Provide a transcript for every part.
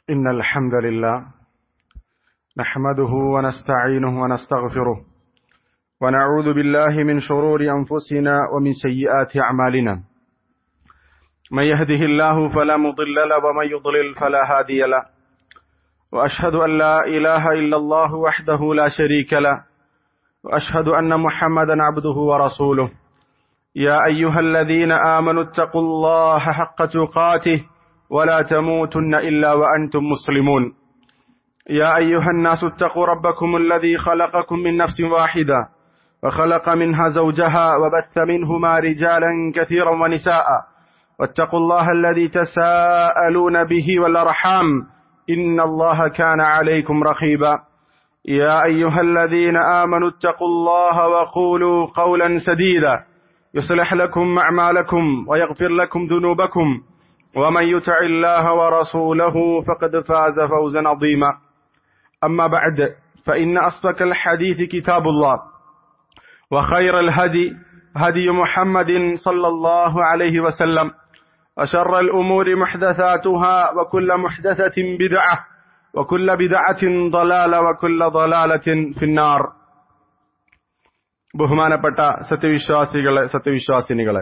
إن الحمد لله نحمده ونستعينه ونستغفره ونعوذ بالله من شرور أنفسنا ومن سيئات أعمالنا من يهده الله فلا مضل له ومن يضلل فلا هادي له وأشهد أن لا إله إلا الله وحده لا شريك له وأشهد أن محمدا عبده ورسوله يا أيها الذين آمنوا اتقوا الله حق تقاته ولا تموتن إلا وأنتم مسلمون يا أيها الناس اتقوا ربكم الذي خلقكم من نفس واحدة وخلق منها زوجها وبث منهما رجالا كثيرا ونساء واتقوا الله الذي تساءلون به والأرحام إن الله كان عليكم رقيبا يا أيها الذين آمنوا اتقوا الله وقولوا قولا سديدا يصلح لكم أعمالكم ويغفر لكم ذنوبكم ومن يطع الله ورسوله فقد فاز فوزا عظيما أما بعد فإن أصدق الحديث كتاب الله وخير الهدي هدي محمد صلى الله عليه وسلم وشر الأمور محدثاتها وكل محدثة بدعة وكل بدعة ضلالة وكل ضلالة في النار ബഹുമാനപ്പെട്ട സത്യവിശ്വാസികളെ സത്യവിശ്വാസിനികളെ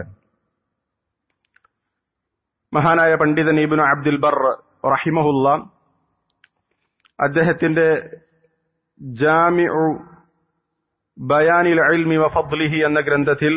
മഹാനായ പണ്ഡിതൻ ഇബിനു അബ്ദുൽ ബർ റഹിമഹുല്ല അദ്ദേഹത്തിന്റെ ജാമിഉ ബയാനിൽ ഇൽമി വഫദ്ലിഹി എന്ന ഗ്രന്ഥത്തിൽ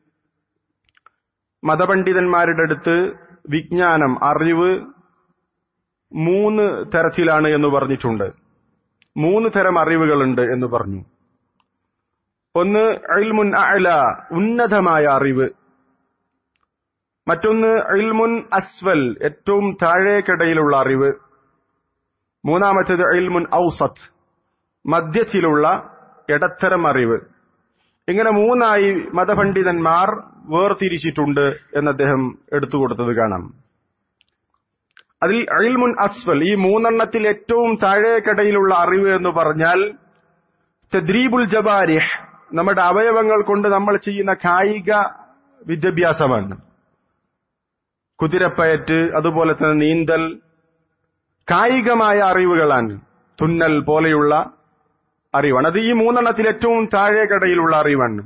മതപണ്ഡിതന്മാരുടെ അടുത്ത് വിജ്ഞാനം അറിവ് മൂന്ന് തരത്തിലാണ് എന്ന് പറഞ്ഞിട്ടുണ്ട് മൂന്ന് തരം അറിവുകളുണ്ട് എന്ന് പറഞ്ഞു ഒന്ന് ഇൽമുൻ അഅല ഉന്നതമായ അറിവ് മറ്റൊന്ന് ഇൽമുൻ അസ്വൽ ഏറ്റവും താഴേക്കിടയിലുള്ള അറിവ് മൂന്നാമത്തേത് ഇൽമുൻ ഔസത്ത് മധ്യത്തിലുള്ള ഇടത്തരം അറിവ് ഇങ്ങനെ മൂന്നായി മതപണ്ഡിതന്മാർ വേർതിരിച്ചിട്ടുണ്ട് എന്ന് അദ്ദേഹം എടുത്തു കൊടുത്തത് കാണാം അതിൽ ഇൽമുൻ അസ്വൽ ഈ മൂന്നെണ്ണത്തിൽ ഏറ്റവും താഴേക്കിടയിലുള്ള അറിവ് എന്ന് പറഞ്ഞാൽ തദ്രീബുൽ ജബാരിഹ് നമ്മുടെ അവയവങ്ങൾ കൊണ്ട് നമ്മൾ ചെയ്യുന്ന കായിക വിദ്യാഭ്യാസമാണ് കുതിരപ്പയറ്റ് അതുപോലെ തന്നെ നീന്തൽ കായികമായ അറിവുകളാണ് തുന്നൽ പോലെയുള്ള അറിവാണ് അത് ഈ മൂന്നെണ്ണത്തിൽ ഏറ്റവും താഴേക്കടയിലുള്ള അറിവാണ്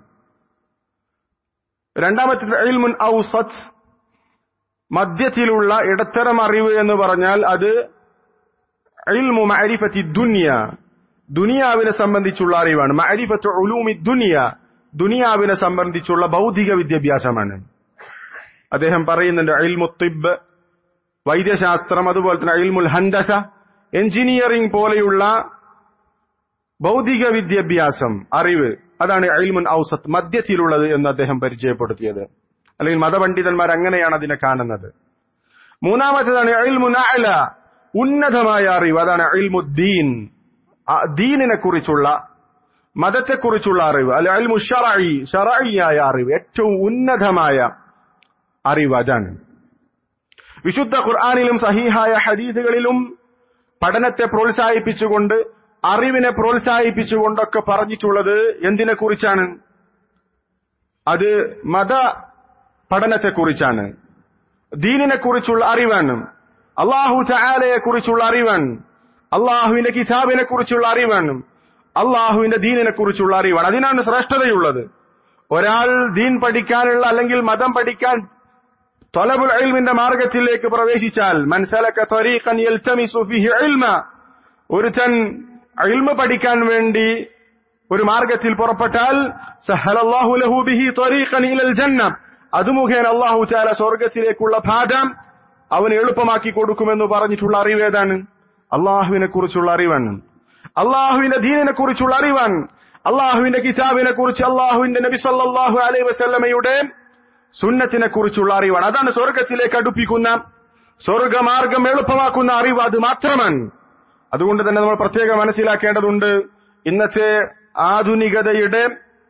രണ്ടാമത്തെ ഇൽമുൻ ഔസത്ത് മധ്യത്തിലുള്ള ഇടത്തരം അറിവ് എന്ന് പറഞ്ഞാൽ അത് ഇൽമു മഅരിഫത്തി ദുനിയ ദുനിയാവിനെ സംബന്ധിച്ചുള്ള അറിവാണ് മഅരിഫത്ത് ഉലൂമി ദുനിയ ദുനിയാവിനെ സംബന്ധിച്ചുള്ള ഭൗതിക വിദ്യാഭ്യാസമാണ് അദ്ദേഹം പറയുന്നുണ്ട് ഇൽമു തിബ് വൈദ്യശാസ്ത്രം അതുപോലെ തന്നെ ഇൽമുൽ ഹന്തസ എഞ്ചിനീയറിംഗ് പോലെയുള്ള ഭൗതിക വിദ്യാഭ്യാസം അറിവ് അതാണ് ഇൽമുൻ ഔസത്ത് മധ്യത്തിലുള്ളത് എന്ന് അദ്ദേഹം പരിചയപ്പെടുത്തിയത് അല്ലെങ്കിൽ മതപണ്ഡിതന്മാർ അങ്ങനെയാണ് അതിനെ കാണുന്നത് മൂന്നാമത്തേതാണ് ഇൽമുൻ അഅല ഉന്നതമായ അറിവ് അതാണ് ഇൽമുദ്ദീൻ ദീനിനെ കുറിച്ചുള്ള മതത്തെക്കുറിച്ചുള്ള അറിവ് അല്ലെ അൽമു ഷറഈ ഷറഈയായ അറിവ് ഏറ്റവും ഉന്നതമായ അറിവ് അതാണ് വിശുദ്ധ ഖുർആാനിലും സഹീഹായ ഹദീസുകളിലും പഠനത്തെ പ്രോത്സാഹിപ്പിച്ചുകൊണ്ട് അറിവിനെ പ്രോത്സാഹിപ്പിച്ചുകൊണ്ടൊക്കെ പറഞ്ഞിട്ടുള്ളത് എന്തിനെ കുറിച്ചാണ് അത് മത പഠനത്തെക്കുറിച്ചാണ് ദീനിനെ കുറിച്ചുള്ള അറിവാണ് അള്ളാഹു ചായാലയെ കുറിച്ചുള്ള അറിവാണ് അള്ളാഹുവിന്റെ കിതാബിനെ കുറിച്ചുള്ള അറിവാണ് അള്ളാഹുവിന്റെ ദീനിനെ കുറിച്ചുള്ള അറിവാണ് അതിനാണ് ശ്രേഷ്ഠതയുള്ളത് ഒരാൾ ദീൻ പഠിക്കാനുള്ള അല്ലെങ്കിൽ മതം പഠിക്കാൻ തൊലബുൽ ഇൽമിന്റെ മാർഗത്തിലേക്ക് പ്രവേശിച്ചാൽ മനസ്സലക്ക ത്വരീഖൻ യൽതമിസു ഫീഹി ഇൽമ ഒരുത്തൻ ഇൽമ പഠിക്കാൻ വേണ്ടി ഒരു മാർഗത്തിൽ പുറപ്പെട്ടാൽ സഹലല്ലാഹു ലഹു ബിഹി ത്വരീഖൻ ഇലൽ ജന്ന അത് മുഖേന അള്ളാഹു ചാല സ്വർഗത്തിലേക്കുള്ള പാത അവന് എളുപ്പമാക്കി കൊടുക്കുമെന്ന് പറഞ്ഞിട്ടുള്ള അറിവ് ഏതാണ് അള്ളാഹുവിനെ കുറിച്ചുള്ള അറിവാണ് അള്ളാഹുവിന്റെ ദീനിനെ കുറിച്ചുള്ള അറിവാണ് അള്ളാഹുവിന്റെ കിതാബിനെ കുറിച്ച് അള്ളാഹുവിന്റെ നബി സല്ലാഹു അലൈഹി വസല്ലമയുടെ സുന്നത്തിനെ കുറിച്ചുള്ള അറിവാണ് അതാണ് സ്വർഗത്തിലേക്ക് അടുപ്പിക്കുന്ന സ്വർഗമാർഗം എളുപ്പമാക്കുന്ന അറിവ് അത് മാത്രമാണ് അതുകൊണ്ട് തന്നെ നമ്മൾ പ്രത്യേകം മനസ്സിലാക്കേണ്ടതുണ്ട് ഇന്നത്തെ ആധുനികതയുടെ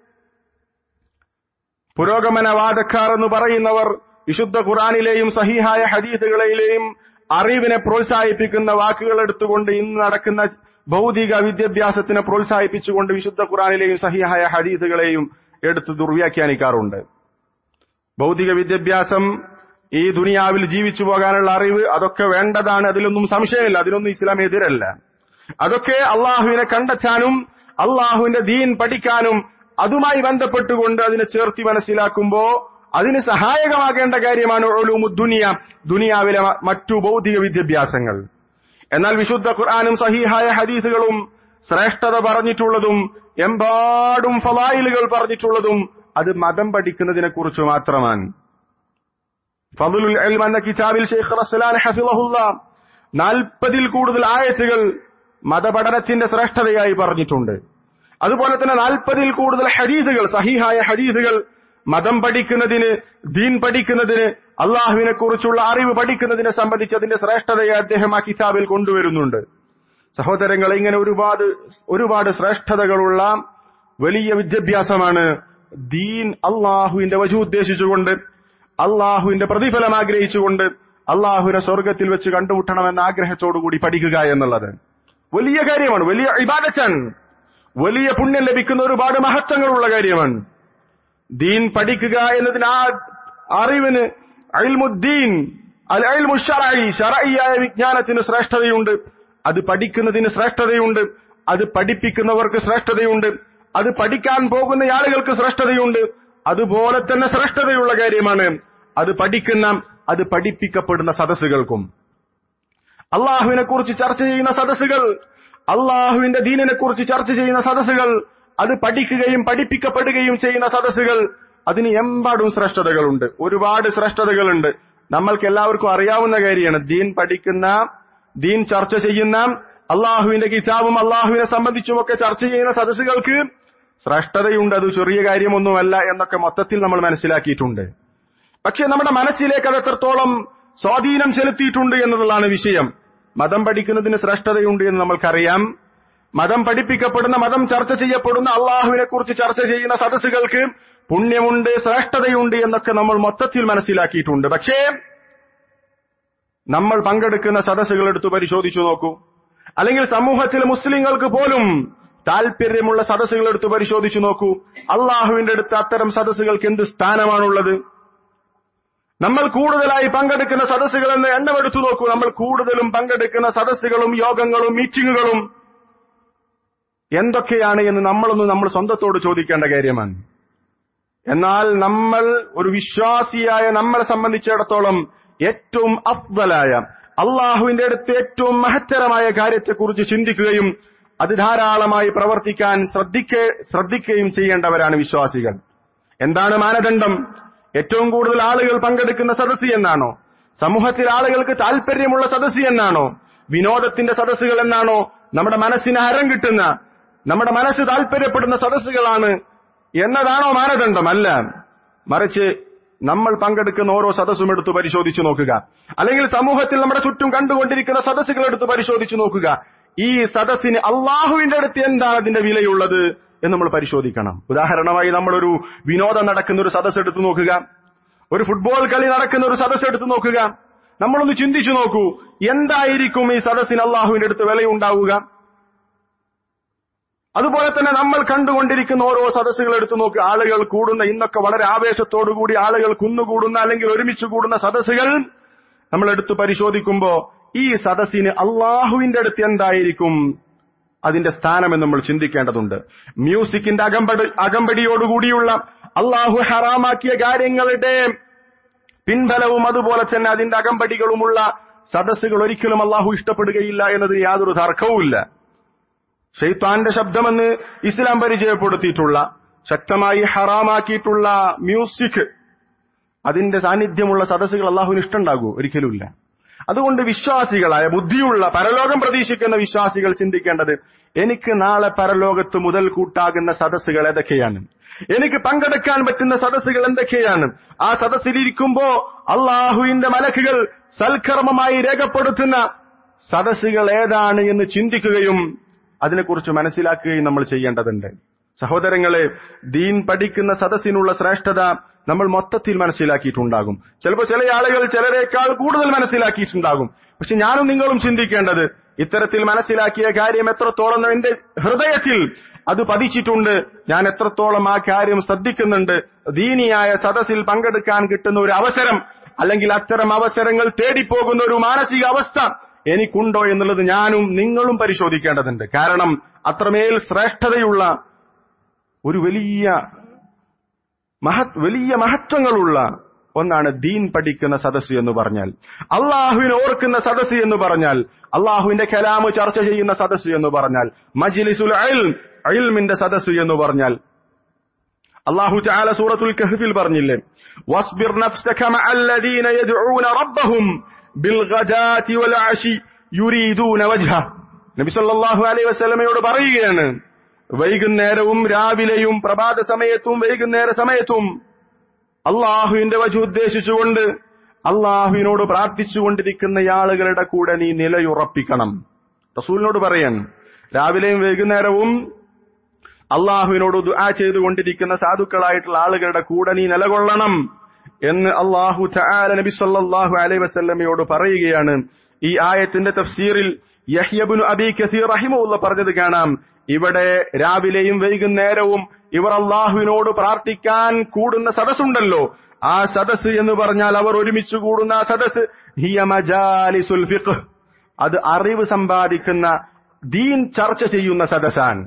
പുരോഗമനവാദക്കാർ എന്ന് പറയുന്നവർ വിശുദ്ധ ഖുറാനിലെയും സഹിഹായ ഹദീസുകളിലെയും അറിവിനെ പ്രോത്സാഹിപ്പിക്കുന്ന വാക്കുകൾ എടുത്തുകൊണ്ട് ഇന്ന് നടക്കുന്ന ഭൗതിക വിദ്യാഭ്യാസത്തിനെ പ്രോത്സാഹിപ്പിച്ചുകൊണ്ട് വിശുദ്ധ ഖുറാനിലെയും സഹിഹായ ഹദീസുകളെയും എടുത്ത് ദുർവ്യാഖ്യാനിക്കാറുണ്ട് ഭൗതിക വിദ്യാഭ്യാസം ഈ ദുനിയാവിൽ ജീവിച്ചു പോകാനുള്ള അറിവ് അതൊക്കെ വേണ്ടതാണ് അതിലൊന്നും സംശയമില്ല അതിലൊന്നും ഇസ്ലാം എതിരല്ല അതൊക്കെ അള്ളാഹുവിനെ കണ്ടെത്താനും അള്ളാഹുവിന്റെ ദീൻ പഠിക്കാനും അതുമായി ബന്ധപ്പെട്ടുകൊണ്ട് അതിനെ ചേർത്തി മനസ്സിലാക്കുമ്പോ അതിന് സഹായകമാകേണ്ട കാര്യമാണ് ഒലുമുദ്ദുനിയ ദുനിയാവിലെ മ- മറ്റു ഭൗതിക വിദ്യാഭ്യാസങ്ങൾ എന്നാൽ വിശുദ്ധ ഖുർആാനും സഹീഹായ ഹദീസുകളും ശ്രേഷ്ഠത പറഞ്ഞിട്ടുള്ളതും എമ്പാടും ഫലായിലുകൾ പറഞ്ഞിട്ടുള്ളതും അത് മതം പഠിക്കുന്നതിനെ കുറിച്ച് മാത്രമാണ് ഫضലുൽ ഇൽം എന്ന കിതാബിൽ ഷെയ്ഖ് റസ്ലാൻ ഹഫിളഹുല്ല നാൽപ്പതിൽ കൂടുതൽ ആയത്തുകൾ മതപഠനത്തിന്റെ ശ്രേഷ്ഠതയായി പറഞ്ഞിട്ടുണ്ട് അതുപോലെ തന്നെ നാൽപ്പതിൽ കൂടുതൽ ഹദീസുകൾ സഹിഹായ ഹദീസുകൾ മതം പഠിക്കുന്നതിന് ദീൻ പഠിക്കുന്നതിന് അള്ളാഹുവിനെ കുറിച്ചുള്ള അറിവ് പഠിക്കുന്നതിനെ സംബന്ധിച്ച് അതിന്റെ ശ്രേഷ്ഠതയെ അദ്ദേഹം ആ കിതാബിൽ കൊണ്ടുവരുന്നുണ്ട് സഹോദരങ്ങളെ ഇങ്ങനെ ഒരുപാട് ഒരുപാട് ശ്രേഷ്ഠതകളുള്ള വലിയ വിദ്യാഭ്യാസമാണ് ദീൻ അള്ളാഹുവിന്റെ വജു ഉദ്ദേശിച്ചുകൊണ്ട് അള്ളാഹുവിന്റെ പ്രതിഫലം ആഗ്രഹിച്ചുകൊണ്ട് അള്ളാഹുവിനെ സ്വർഗത്തിൽ വെച്ച് കണ്ടുമുട്ടണമെന്ന ആഗ്രഹത്തോടുകൂടി പഠിക്കുക എന്നുള്ളത് വലിയ കാര്യമാണ് വലിയ ഇബാദത്താണ് വലിയ പുണ്യം ലഭിക്കുന്ന ഒരുപാട് മഹത്വങ്ങളുള്ള കാര്യമാണ് ദീൻ പഠിക്കുക എന്നതിന് ആ അറിവിന് അൽമുദ്ദീൻ അൽ അൽമു ഷറഈ ഷറഈയായ വിജ്ഞാനത്തിന് ശ്രേഷ്ഠതയുണ്ട് അത് പഠിക്കുന്നതിന് ശ്രേഷ്ഠതയുണ്ട് അത് പഠിപ്പിക്കുന്നവർക്ക് ശ്രേഷ്ഠതയുണ്ട് അത് പഠിക്കാൻ പോകുന്ന ആളുകൾക്ക് ശ്രേഷ്ഠതയുണ്ട് അതുപോലെ തന്നെ ശ്രേഷ്ഠതയുള്ള കാര്യമാണ് അത് പഠിക്കുന്ന അത് പഠിപ്പിക്കപ്പെടുന്ന സദസ്സുകൾക്കും അള്ളാഹുവിനെ കുറിച്ച് ചർച്ച ചെയ്യുന്ന സദസ്സുകൾ അള്ളാഹുവിന്റെ ദീനിനെ കുറിച്ച് ചർച്ച ചെയ്യുന്ന സദസ്സുകൾ അത് പഠിക്കുകയും പഠിപ്പിക്കപ്പെടുകയും ചെയ്യുന്ന സദസ്സുകൾ അതിന് എമ്പാടും ശ്രേഷ്ഠതകളുണ്ട് ഒരുപാട് ശ്രേഷ്ഠതകളുണ്ട് നമ്മൾക്ക് എല്ലാവർക്കും അറിയാവുന്ന കാര്യമാണ് ദീൻ പഠിക്കുന്ന ദീൻ ചർച്ച ചെയ്യുന്ന അള്ളാഹുവിന്റെ കിതാബും അള്ളാഹുവിനെ സംബന്ധിച്ചുമൊക്കെ ചർച്ച ചെയ്യുന്ന സദസ്സുകൾക്ക് ശ്രേഷ്ഠതയുണ്ട് അത് ചെറിയ കാര്യമൊന്നുമല്ല എന്നൊക്കെ മൊത്തത്തിൽ നമ്മൾ മനസ്സിലാക്കിയിട്ടുണ്ട് പക്ഷെ നമ്മുടെ മനസ്സിലേക്ക് അത് എത്രത്തോളം സ്വാധീനം ചെലുത്തിയിട്ടുണ്ട് എന്നതുള്ളതാണ് വിഷയം മതം പഠിക്കുന്നതിന് ശ്രേഷ്ഠതയുണ്ട് എന്ന് നമ്മൾക്കറിയാം മതം പഠിപ്പിക്കപ്പെടുന്ന മതം ചർച്ച ചെയ്യപ്പെടുന്ന അള്ളാഹുവിനെ കുറിച്ച് ചർച്ച ചെയ്യുന്ന സദസ്സുകൾക്ക് പുണ്യമുണ്ട് ശ്രേഷ്ഠതയുണ്ട് എന്നൊക്കെ നമ്മൾ മൊത്തത്തിൽ മനസ്സിലാക്കിയിട്ടുണ്ട് പക്ഷേ നമ്മൾ പങ്കെടുക്കുന്ന സദസ്സുകൾ എടുത്ത് പരിശോധിച്ചു നോക്കൂ അല്ലെങ്കിൽ സമൂഹത്തിലെ മുസ്ലിങ്ങൾക്ക് പോലും താല്പര്യമുള്ള സദസ്സുകൾ എടുത്ത് പരിശോധിച്ചു നോക്കൂ അള്ളാഹുവിന്റെ അടുത്ത് അത്തരം സദസ്സുകൾക്ക് എന്ത് സ്ഥാനമാണുള്ളത് നമ്മൾ കൂടുതലായി പങ്കെടുക്കുന്ന സദസ്സുകൾ എന്ന് എണ്ണമെടുത്തു നോക്കൂ നമ്മൾ കൂടുതലും പങ്കെടുക്കുന്ന സദസ്സുകളും യോഗങ്ങളും മീറ്റിംഗുകളും എന്തൊക്കെയാണ് എന്ന് നമ്മളൊന്ന് നമ്മൾ സ്വന്തത്തോട് ചോദിക്കേണ്ട കാര്യമാണ് എന്നാൽ നമ്മൾ ഒരു വിശ്വാസിയായ നമ്മളെ സംബന്ധിച്ചിടത്തോളം ഏറ്റവും അഫ്വലായ അള്ളാഹുവിന്റെ അടുത്ത് ഏറ്റവും മഹത്തരമായ കാര്യത്തെക്കുറിച്ച് ചിന്തിക്കുകയും അത് ധാരാളമായി പ്രവർത്തിക്കാൻ ശ്രദ്ധിക്ക ശ്രദ്ധിക്കുകയും ചെയ്യേണ്ടവരാണ് വിശ്വാസികൾ എന്താണ് മാനദണ്ഡം ഏറ്റവും കൂടുതൽ ആളുകൾ പങ്കെടുക്കുന്ന സദസ്സി എന്നാണോ സമൂഹത്തിൽ ആളുകൾക്ക് താല്പര്യമുള്ള സദസ്സി എന്നാണോ വിനോദത്തിന്റെ സദസ്സുകൾ എന്നാണോ നമ്മുടെ മനസ്സിന് ഹരം കിട്ടുന്ന നമ്മുടെ മനസ്സ് താല്പര്യപ്പെടുന്ന സദസ്സുകളാണ് എന്നതാണോ മാനദണ്ഡം അല്ല മറിച്ച് നമ്മൾ പങ്കെടുക്കുന്ന ഓരോ സദസ്സും എടുത്ത് പരിശോധിച്ചു നോക്കുക അല്ലെങ്കിൽ സമൂഹത്തിൽ നമ്മുടെ ചുറ്റും കണ്ടുകൊണ്ടിരിക്കുന്ന സദസ്സുകൾ എടുത്ത് പരിശോധിച്ചു നോക്കുക ഈ സദസ്സിന് അള്ളാഹുവിന്റെ അടുത്ത് എന്താണ് അതിന്റെ വിലയുള്ളത് എന്ന് നമ്മൾ പരിശോധിക്കണം ഉദാഹരണമായി നമ്മളൊരു വിനോദം നടക്കുന്ന ഒരു സദസ്സ് എടുത്തു നോക്കുക ഒരു ഫുട്ബോൾ കളി നടക്കുന്ന ഒരു സദസ്സ് എടുത്തു നോക്കുക നമ്മളൊന്ന് ചിന്തിച്ചു നോക്കൂ എന്തായിരിക്കും ഈ സദസ്സിന് അള്ളാഹുവിന്റെ അടുത്ത് വിലയുണ്ടാവുക അതുപോലെ തന്നെ നമ്മൾ കണ്ടുകൊണ്ടിരിക്കുന്ന ഓരോ സദസ്സുകൾ എടുത്തു നോക്കുക ആളുകൾ കൂടുന്ന ഇന്നൊക്കെ വളരെ ആവേശത്തോടുകൂടി ആളുകൾ കുന്നുകൂടുന്ന അല്ലെങ്കിൽ ഒരുമിച്ച് കൂടുന്ന സദസ്സുകൾ നമ്മൾ എടുത്തു പരിശോധിക്കുമ്പോ ഈ സദസ്സിന് അള്ളാഹുവിന്റെ അടുത്ത് എന്തായിരിക്കും അതിന്റെ സ്ഥാനമെന്ന് നമ്മൾ ചിന്തിക്കേണ്ടതുണ്ട് മ്യൂസിക്കിന്റെ അകമ്പടി അകമ്പടിയോടുകൂടിയുള്ള അള്ളാഹു ഹറാമാക്കിയ കാര്യങ്ങളുടെ പിൻബലവും അതുപോലെ തന്നെ അതിന്റെ അകമ്പടികളുമുള്ള സദസ്സുകൾ ഒരിക്കലും അള്ളാഹു ഇഷ്ടപ്പെടുകയില്ല എന്നതിന് യാതൊരു തർക്കവുമില്ല ഷെയ്ത്താന്റെ ശബ്ദമെന്ന് ഇസ്ലാം പരിചയപ്പെടുത്തിയിട്ടുള്ള ശക്തമായി ഹറാമാക്കിയിട്ടുള്ള മ്യൂസിക് അതിന്റെ സാന്നിധ്യമുള്ള സദസ്സുകൾ അള്ളാഹുവിന് ഇഷ്ടമുണ്ടാകൂ ഒരിക്കലുമില്ല അതുകൊണ്ട് വിശ്വാസികളായ ബുദ്ധിയുള്ള പരലോകം പ്രതീക്ഷിക്കുന്ന വിശ്വാസികൾ ചിന്തിക്കേണ്ടത് എനിക്ക് നാളെ പരലോകത്ത് മുതൽ കൂട്ടാകുന്ന സദസ്സുകൾ ഏതൊക്കെയാണ് എനിക്ക് പങ്കെടുക്കാൻ പറ്റുന്ന സദസ്സുകൾ എന്തൊക്കെയാണ് ആ സദസ്സിലിരിക്കുമ്പോ അള്ളാഹുവിന്റെ മലക്കുകൾ സൽക്കർമ്മമായി രേഖപ്പെടുത്തുന്ന സദസ്സുകൾ ഏതാണ് എന്ന് ചിന്തിക്കുകയും അതിനെക്കുറിച്ച് മനസ്സിലാക്കുകയും നമ്മൾ ചെയ്യേണ്ടതുണ്ട് സഹോദരങ്ങളെ ദീൻ പഠിക്കുന്ന സദസ്സിനുള്ള ശ്രേഷ്ഠത നമ്മൾ മൊത്തത്തിൽ മനസ്സിലാക്കിയിട്ടുണ്ടാകും ചിലപ്പോൾ ചില ആളുകൾ ചിലരേക്കാൾ കൂടുതൽ മനസ്സിലാക്കിയിട്ടുണ്ടാകും പക്ഷെ ഞാനും നിങ്ങളും ചിന്തിക്കേണ്ടത് ഇത്തരത്തിൽ മനസ്സിലാക്കിയ കാര്യം എത്രത്തോളം എന്റെ ഹൃദയത്തിൽ അത് പതിച്ചിട്ടുണ്ട് ഞാൻ എത്രത്തോളം ആ കാര്യം ശ്രദ്ധിക്കുന്നുണ്ട് ദീനിയായ സദസ്സിൽ പങ്കെടുക്കാൻ കിട്ടുന്ന ഒരു അവസരം അല്ലെങ്കിൽ അത്തരം അവസരങ്ങൾ തേടിപ്പോകുന്ന ഒരു മാനസിക അവസ്ഥ എനിക്കുണ്ടോ എന്നുള്ളത് ഞാനും നിങ്ങളും പരിശോധിക്കേണ്ടതുണ്ട് കാരണം അത്രമേൽ ശ്രേഷ്ഠതയുള്ള ഒരു വലിയ മഹത് വലിയ മഹത്വങ്ങളുള്ള ഒന്നാണ് ദീൻ പഠിക്കുന്ന സദസ്സ് എന്ന് പറഞ്ഞാൽ അള്ളാഹുവിനെ ഓർക്കുന്ന സദസ്സ് എന്ന് പറഞ്ഞാൽ അള്ളാഹുവിന്റെ കലാമ് ചർച്ച ചെയ്യുന്ന സദസ്സ് എന്ന് പറഞ്ഞാൽ മജ്ലിസുൽ അയിൽമിന്റെ സദസ്സ് എന്ന് പറഞ്ഞാൽ അള്ളാഹു ചാല സൂറത്തുൽ കഹ്ഫിൽ പറഞ്ഞില്ലേ വസ്ബിർ നഫ്സക മഅല്ലദീന യദ്ഊന റബ്ബഹും ബിൽഗദാതി വൽഅശി യുരീദൂന വജ്ഹ നബി സല്ലല്ലാഹു അലൈഹി വസല്ലമയോട് പറയുകയാണ് വൈകുന്നേരവും രാവിലെയും പ്രഭാത സമയത്തും വൈകുന്നേര സമയത്തും അള്ളാഹുവിന്റെ വജ ഉദ്ദേശിച്ചുകൊണ്ട് അള്ളാഹുവിനോട് പ്രാർത്ഥിച്ചുകൊണ്ടിരിക്കുന്ന ആളുകളുടെ കൂടെ നീ നിലയുറപ്പിക്കണം റസൂലിനോട് പറയാൻ രാവിലെയും വൈകുന്നേരവും അള്ളാഹുവിനോട് ദുആ ചെയ്തുകൊണ്ടിരിക്കുന്ന സാധുക്കളായിട്ടുള്ള ആളുകളുടെ കൂടെ നീ നിലകൊള്ളണം എന്ന് അള്ളാഹു തആല നബി സല്ലല്ലാഹു അലൈഹി വസല്ലമയോട് പറയുകയാണ് ഈ ആയത്തിന്റെ തഫ്സീറിൽ യഹ്യബ്നു അബി കസീർ റഹിമഹുള്ള പറഞ്ഞത് കാണാം ഇവിടെ രാവിലെയും വൈകുന്നേരവും ഇവർ അള്ളാഹുവിനോട് പ്രാർത്ഥിക്കാൻ കൂടുന്ന സദസ്സുണ്ടല്ലോ ആ സദസ് എന്ന് പറഞ്ഞാൽ അവർ ഒരുമിച്ച് കൂടുന്ന ആ സദസ് ഹിയ മജാലിസുൽ ഫിഖ് അത് അറിവ് സമ്പാദിക്കുന്ന ദീൻ ചർച്ച ചെയ്യുന്ന സദസ്സാണ്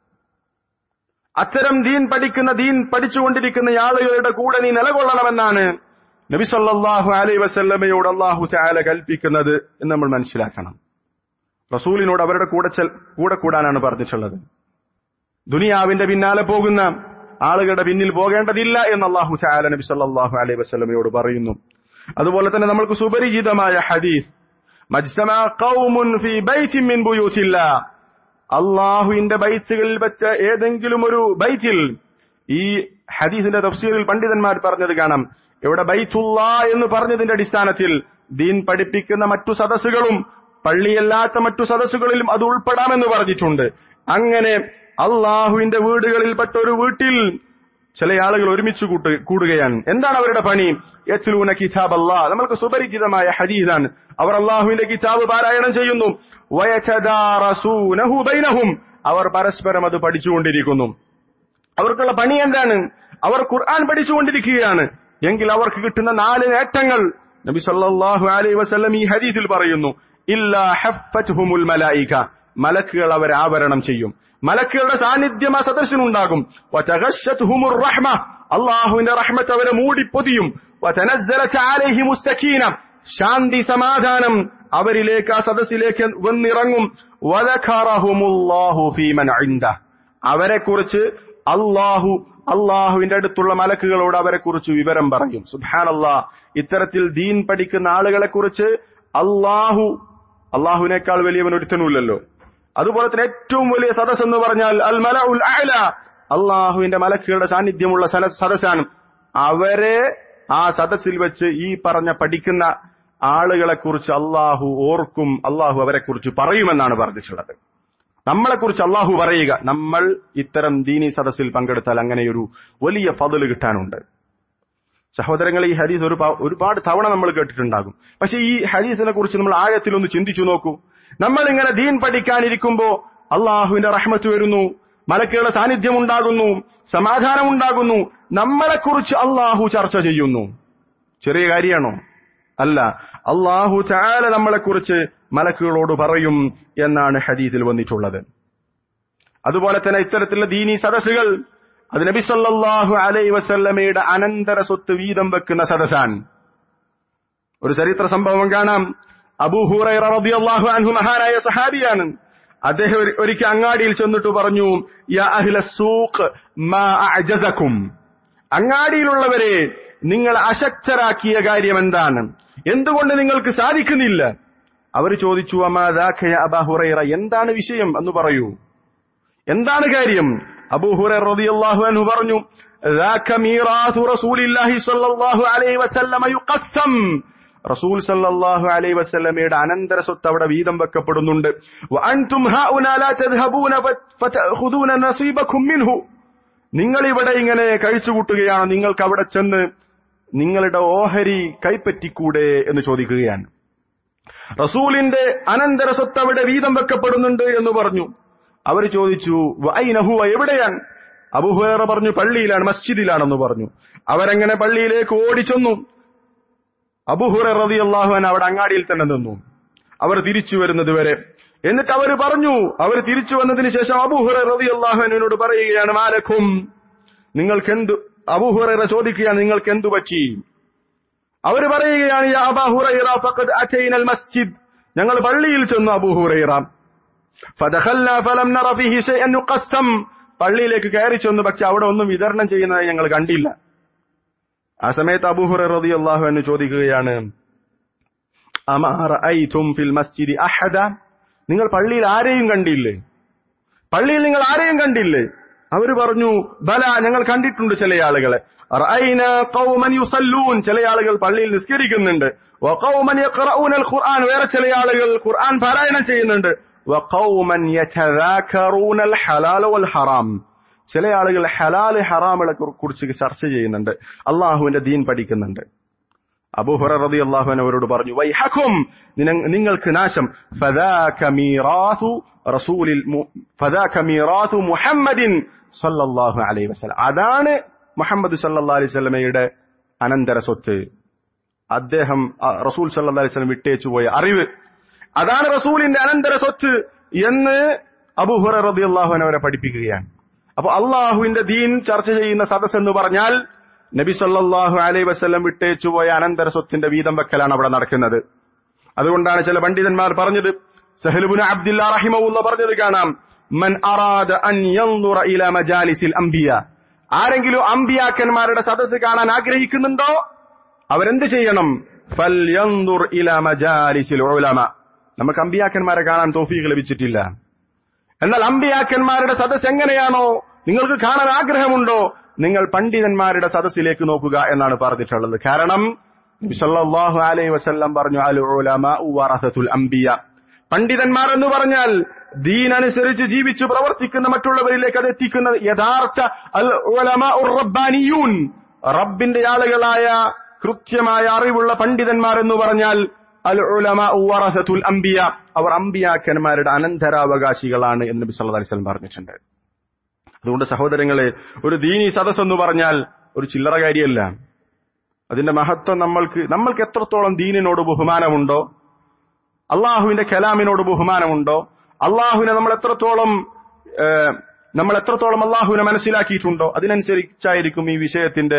അത്തരം ദീൻ പഠിക്കുന്ന ദീൻ പഠിച്ചുകൊണ്ടിരിക്കുന്ന ആളുകളുടെ കൂടെ നീ നിലകൊള്ളണമെന്നാണ് നബി സല്ലല്ലാഹു അലൈഹി വസല്ലമയോട് അള്ളാഹു ചാല കൽപ്പിക്കുന്നത് എന്ന് നമ്മൾ മനസ്സിലാക്കണം റസൂലിനോട് അവരുടെ കൂടെ ചെൽ- കൂടെ കൂടാനാണ് പറഞ്ഞിട്ടുള്ളത് ദുനിയാവിന്റെ പിന്നാലെ പോകുന്ന ആളുകളുടെ പിന്നിൽ പോകേണ്ടതില്ല എന്ന് അള്ളാഹു ചാല നബി സല്ലല്ലാഹു അലൈഹി വസല്ലമയോട് പറയുന്നു അതുപോലെ തന്നെ നമ്മൾക്ക് സുപരിചിതമായ ഹദീസ് മജ്തമ ഖൗമുൻ ഫീ ബൈത്തിൻ മിൻ ബുയൂത്തില്ലാ അള്ളാഹുവിന്റെ ബൈത്തുകളിൽ വെച്ച ഏതെങ്കിലും ഒരു ബൈത്തിൽ ഈ ഹദീസിന്റെ തഫ്സീറിൽ പണ്ഡിതന്മാർ പറഞ്ഞത് കാണാം ഇവിടെ ബൈത്തുള്ള എന്ന് പറഞ്ഞതിന്റെ അടിസ്ഥാനത്തിൽ ദീൻ പഠിപ്പിക്കുന്ന മറ്റു സദസ്സുകളും പള്ളിയല്ലാത്ത മറ്റു സദസ്സുകളിലും അത് ഉൾപ്പെടാമെന്ന് പറഞ്ഞിട്ടുണ്ട് അങ്ങനെ അള്ളാഹുവിന്റെ വീടുകളിൽപ്പെട്ട ഒരു വീട്ടിൽ ചില ആളുകൾ ഒരുമിച്ച് കൂട്ട് കൂടുകയാണ് എന്താണ് അവരുടെ പണി യത്ലൂന കിതാബ് അല്ലാഹ് നമ്മൾക്ക് സുപരിചിതമായ ഹദീസാണ് അവർ അള്ളാഹുവിന്റെ കിതാബ് പാരായണം ചെയ്യുന്നു വയതദാറസൂനഹു ബൈനഹും അവർ പരസ്പരം അത് പഠിച്ചുകൊണ്ടിരിക്കുന്നു അവർക്കുള്ള പണി എന്താണ് അവർ ഖുർആൻ പഠിച്ചുകൊണ്ടിരിക്കുകയാണ് എങ്കിൽ അവർക്ക് കിട്ടുന്ന നാല് നേട്ടങ്ങൾ നബി സല്ലല്ലാഹു അലൈഹി വസല്ലം ഈ ഹദീസിൽ പറയുന്നു ഇല്ലാ ഹഫ്ഫത്ഹുമുൽ മലായിക മലക്കുകൾ അവരെ ആവരണം ചെയ്യും മലക്കുകളുടെ സാന്നിധ്യം ആ സദസ്സിനുണ്ടാകും വതഗശ്ശത്ഹുമുർ റഹ്മ അള്ളാഹുവിന്റെ റഹ്മത്ത് അവരെ മൂടിപ്പൊതിയും വതനസ്സലത് അലൈഹിമുസ് സക്കീന ശാന്തി സമാധാനം അവരിലേക്ക് ആ സദസ്സിലേക്ക് വന്നിറങ്ങും വദഖറഹുമുല്ലാഹു ഫീമൻ ഇൻദ അവരെ കുറിച്ച് അള്ളാഹു അള്ളാഹുവിന്റെ അടുത്തുള്ള മലക്കുകളോട് അവരെ കുറിച്ച് വിവരം പറയും സുബാനല്ലാ ഇത്തരത്തിൽ ദീൻ പഠിക്കുന്ന ആളുകളെ കുറിച്ച് അള്ളാഹു അള്ളാഹുവിനേക്കാൾ വലിയവൻ ഒരുത്തനുമില്ലല്ലോ അതുപോലെ തന്നെ ഏറ്റവും വലിയ സദസ് എന്ന് പറഞ്ഞാൽ അൽ മല ഉൽ അല അള്ളാഹുവിന്റെ മലക്കുകളുടെ സാന്നിധ്യമുള്ള സന- സദസ്സാണ് അവരെ ആ സദസ്സിൽ വെച്ച് ഈ പറഞ്ഞ പഠിക്കുന്ന ആളുകളെ കുറിച്ച് അള്ളാഹു ഓർക്കും അള്ളാഹു അവരെ കുറിച്ച് പറയുമെന്നാണ് പറഞ്ഞിട്ടുള്ളത് നമ്മളെ കുറിച്ച് അള്ളാഹു പറയുക നമ്മൾ ഇത്തരം ദീനി സദസ്സിൽ പങ്കെടുത്താൽ അങ്ങനെയൊരു വലിയ ഫضل കിട്ടാനുണ്ട് സഹോദരങ്ങളെ ഈ ഹദീസ് ഒരു പ- ഒരുപാട് തവണ നമ്മൾ കേട്ടിട്ടുണ്ടാകും പക്ഷെ ഈ ഹദീസിനെ കുറിച്ച് നമ്മൾ ആഴത്തിലൊന്ന് ചിന്തിച്ചു നോക്കൂ നമ്മൾ ഇങ്ങനെ ദീൻ പഠിക്കാനിരിക്കുമ്പോ അള്ളാഹുവിന്റെ റഹ്മത്ത് വരുന്നു മലക്കുകളുടെ സാന്നിധ്യം ഉണ്ടാകുന്നു സമാധാനം ഉണ്ടാകുന്നു നമ്മളെക്കുറിച്ച് അള്ളാഹു ചർച്ച ചെയ്യുന്നു ചെറിയ കാര്യമാണോ അല്ല അള്ളാഹു ചാല നമ്മളെക്കുറിച്ച് മലക്കുകളോട് പറയും എന്നാണ് ഹദീസിൽ വന്നിട്ടുള്ളത് അതുപോലെ തന്നെ ഇത്തരത്തിലുള്ള ദീനി സദസ്സുകൾ അത് നബി സല്ലല്ലാഹു അലൈഹി വസല്ലമയുടെ അനന്തര സ്വത്ത് വീതം വെക്കുന്ന സദസ്സാണ് ഒരു ചരിത്ര സംഭവം കാണാം അബൂ ഹുറൈറ റളിയല്ലാഹു അൻഹു മഹാനായ സഹാബിയാണ് അദ്ദേഹം ഒരു- ഒരിക്കൽ അങ്ങാടിയിൽ ചെന്നിട്ട് പറഞ്ഞു യാ അഹ്ല സൂഖ് മാ അഅജസകും അങ്ങാടിയിലുള്ളവരെ നിങ്ങൾ അശക്തരാക്കിയ കാര്യം എന്താണ് എന്തുകൊണ്ട് നിങ്ങൾക്ക് സാധിക്കുന്നില്ല അവർ ചോദിച്ചു അമാ ദാഖ യാ അബാ ഹുറൈറ എന്താണ് വിഷയം എന്ന് പറയൂ എന്താണ് കാര്യം അബൂ ഹുറൈറ റളിയല്ലാഹു അൻഹു പറഞ്ഞു ذاك ميراث رسول الله صلى الله عليه وسلم يقسم റസൂൽ സല്ലല്ലാഹു അലൈഹി വസല്ലമയുടെ അനന്തര സ്വത്ത് അവിടെ വീതം വെക്കപ്പെടുന്നുണ്ട് വഅൻതും ഹൗനാ ലാ തദ്ഹബൂന ഫതഖുദൂന നസീബകും മിൻഹു നിങ്ങൾ ഇവിടെ ഇങ്ങനെ കഴിച്ചുകൂട്ടുകയാണ് നിങ്ങൾക്ക് അവിടെ ചെന്ന് നിങ്ങളുടെ ഓഹരി കൈപ്പറ്റിക്കൂടെ എന്ന് ചോദിക്കുകയാണ് റസൂലിന്റെ അനന്തര സ്വത്ത് അവിടെ വീതം വെക്കപ്പെടുന്നുണ്ട് എന്ന് പറഞ്ഞു അവർ ചോദിച്ചു വൈനഹുവ എവിടെയാണ് അബുഹുറ പറഞ്ഞു പള്ളിയിലാണ് മസ്ജിദിലാണെന്ന് പറഞ്ഞു അവരെങ്ങനെ പള്ളിയിലേക്ക് ഓടിച്ചെന്നു അബുഹുറ റതി അള്ളാഹുൻ അവിടെ അങ്ങാടിയിൽ തന്നെ നിന്നു അവർ തിരിച്ചു വരുന്നത് വരെ എന്നിട്ട് അവർ പറഞ്ഞു അവർ തിരിച്ചു വന്നതിന് ശേഷം അബുഹുറ റതി അള്ളാഹുവിനോട് പറയുകയാണ് മാലക്കും നിങ്ങൾക്ക് എന്തു അബുഹുറ ചോദിക്കുകയാണ് നിങ്ങൾക്ക് എന്തു പറ്റി അവർ പറയുകയാണ് യാ അബാ ഹുറൈറ ഫഖദ് അറ്റൈനൽ മസ്ജിദ് ഞങ്ങൾ പള്ളിയിൽ ചെന്നു അബൂ ഹുറൈറ ഫദഖൽനാ ഫലം നറ ഫീഹി ശൈഅൻ യുഖസ്സം പള്ളിയിലേക്ക് കയറി ചെന്നു പക്ഷെ അവിടെ ഒന്നും വിതരണം ചെയ്യുന്നതായി ഞങ്ങൾ കണ്ടില്ല ആ സമയത്ത് അബൂ ഹുറൈറ റളിയല്ലാഹു അൻഹു ചോദിക്കുകയാണ് അമാ റഅയ്തും ഫിൽ മസ്ജിദി അഹദ നിങ്ങൾ പള്ളിയിൽ ആരെയും കണ്ടില്ലേ പള്ളിയിൽ നിങ്ങൾ ആരെയും കണ്ടില്ലേ അവർ പറഞ്ഞു ബല ഞങ്ങൾ കണ്ടിട്ടുണ്ട് ചില ആളുകളെ റഅയ്ന ഖൗമൻ യുസല്ലൂൻ ചില ആളുകൾ പള്ളിയിൽ നിസ്കരിക്കുന്നുണ്ട് വഖൗമൻ യഖറഊന അൽ ഖുർആൻ വേറെ ചില ആളുകൾ ഖുർആൻ പാരായണം ചെയ്യുന്നുണ്ട് വഖൗമൻ യതദാകറൂന അൽ ഹലാല വൽ ഹറാം ചില ആളുകൾ ഹലാൽ ഹറാമുകളെ കുറിച്ച് ചർച്ച ചെയ്യുന്നുണ്ട് അള്ളാഹുവിന്റെ ദീൻ പഠിക്കുന്നുണ്ട് അബൂഹുറ റതി അള്ളാഹുൻ അവരോട് പറഞ്ഞു വൈഹക്കും നിങ്ങൾക്ക് നാശം ഫദാക മീറാഥു റസൂലിൽ ഫദാക മീറാഥു മുഹമ്മദിൻ സല്ലല്ലാഹു അലൈഹി വസല്ലം അതാണ് മുഹമ്മദ് സല്ലല്ലാഹു അലൈഹി വസല്ലമയുടെ അനന്തര സ്വത്ത് അദ്ദേഹം റസൂൽ സല്ലല്ലാഹു അലൈഹി വസല്ലം വിട്ടേച്ചു പോയ അറിവ് അതാണ് റസൂലിന്റെ അനന്തര സ്വത്ത് എന്ന് അബൂഹുറ റതി അള്ളാഹുൻ അവരെ പഠിപ്പിക്കുകയാണ് അപ്പൊ അള്ളാഹുവിന്റെ ദീൻ ചർച്ച ചെയ്യുന്ന സദസ് എന്ന് പറഞ്ഞാൽ നബി സല്ലാഹു അലൈ വസ്ല്ലം വിട്ടേച്ചു പോയ അനന്തര സ്വത്തിന്റെ വീതം വെക്കലാണ് അവിടെ നടക്കുന്നത് അതുകൊണ്ടാണ് ചില പണ്ഡിതന്മാർ പറഞ്ഞത് സഹലുബുന അബ്ദുല്ല റഹിമുള്ള പറഞ്ഞത് കാണാം മൻ അറാദ അൻ യൻദുറ ഇല മജാലിസിൽ അംബിയ ആരെങ്കിലും അംബിയാക്കന്മാരുടെ സദസ്സ് കാണാൻ ആഗ്രഹിക്കുന്നുണ്ടോ അവരെന്ത് ചെയ്യണം ഫൽ യൻദുർ ഇല മജാലിസിൽ ഉലമ നമുക്ക് അമ്പിയാക്കന്മാരെ കാണാൻ തോഫീക്ക് ലഭിച്ചിട്ടില്ല എന്നാൽ അമ്പിയാക്കന്മാരുടെ സദസ് എങ്ങനെയാണോ നിങ്ങൾക്ക് കാണാൻ ആഗ്രഹമുണ്ടോ നിങ്ങൾ പണ്ഡിതന്മാരുടെ സദസ്സിലേക്ക് നോക്കുക എന്നാണ് പറഞ്ഞിട്ടുള്ളത് കാരണം സല്ലല്ലാഹു അലൈഹി വസല്ലം പറഞ്ഞു അൽ ഉലമാഉ വറസത്തുൽ അംബിയ പണ്ഡിതന്മാർ എന്ന് പറഞ്ഞാൽ ദീൻ അനുസരിച്ച് ജീവിച്ചു പ്രവർത്തിക്കുന്ന മറ്റുള്ളവരിലേക്ക് അത് എത്തിക്കുന്ന യഥാർത്ഥ അൽ ഉലമാഉർ റബ്ബാനിയൂൻ റബ്ബിന്റെ ആളുകളായ കൃത്യമായ അറിവുള്ള പണ്ഡിതന്മാർ എന്ന് പറഞ്ഞാൽ അൽ ഉലമാഉ വറസത്തുൽ അംബിയ അവർ അമ്പിയാക്കന്മാരുടെ അനന്തരാവകാശികളാണ് എന്ന് നബി സല്ലല്ലാഹു അലൈഹി വസല്ലം പറഞ്ഞിട്ടുണ്ട് അതുകൊണ്ട് സഹോദരങ്ങളെ ഒരു ദീനി സദസ് എന്ന് പറഞ്ഞാൽ ഒരു ചില്ലറ കാര്യമല്ല അതിന്റെ മഹത്വം നമ്മൾക്ക് നമ്മൾക്ക് എത്രത്തോളം ദീനിനോട് ബഹുമാനമുണ്ടോ അള്ളാഹുവിന്റെ കലാമിനോട് ബഹുമാനമുണ്ടോ അള്ളാഹുവിനെ നമ്മൾ എത്രത്തോളം നമ്മൾ എത്രത്തോളം അള്ളാഹുവിനെ മനസ്സിലാക്കിയിട്ടുണ്ടോ അതിനനുസരിച്ചായിരിക്കും ഈ വിഷയത്തിന്റെ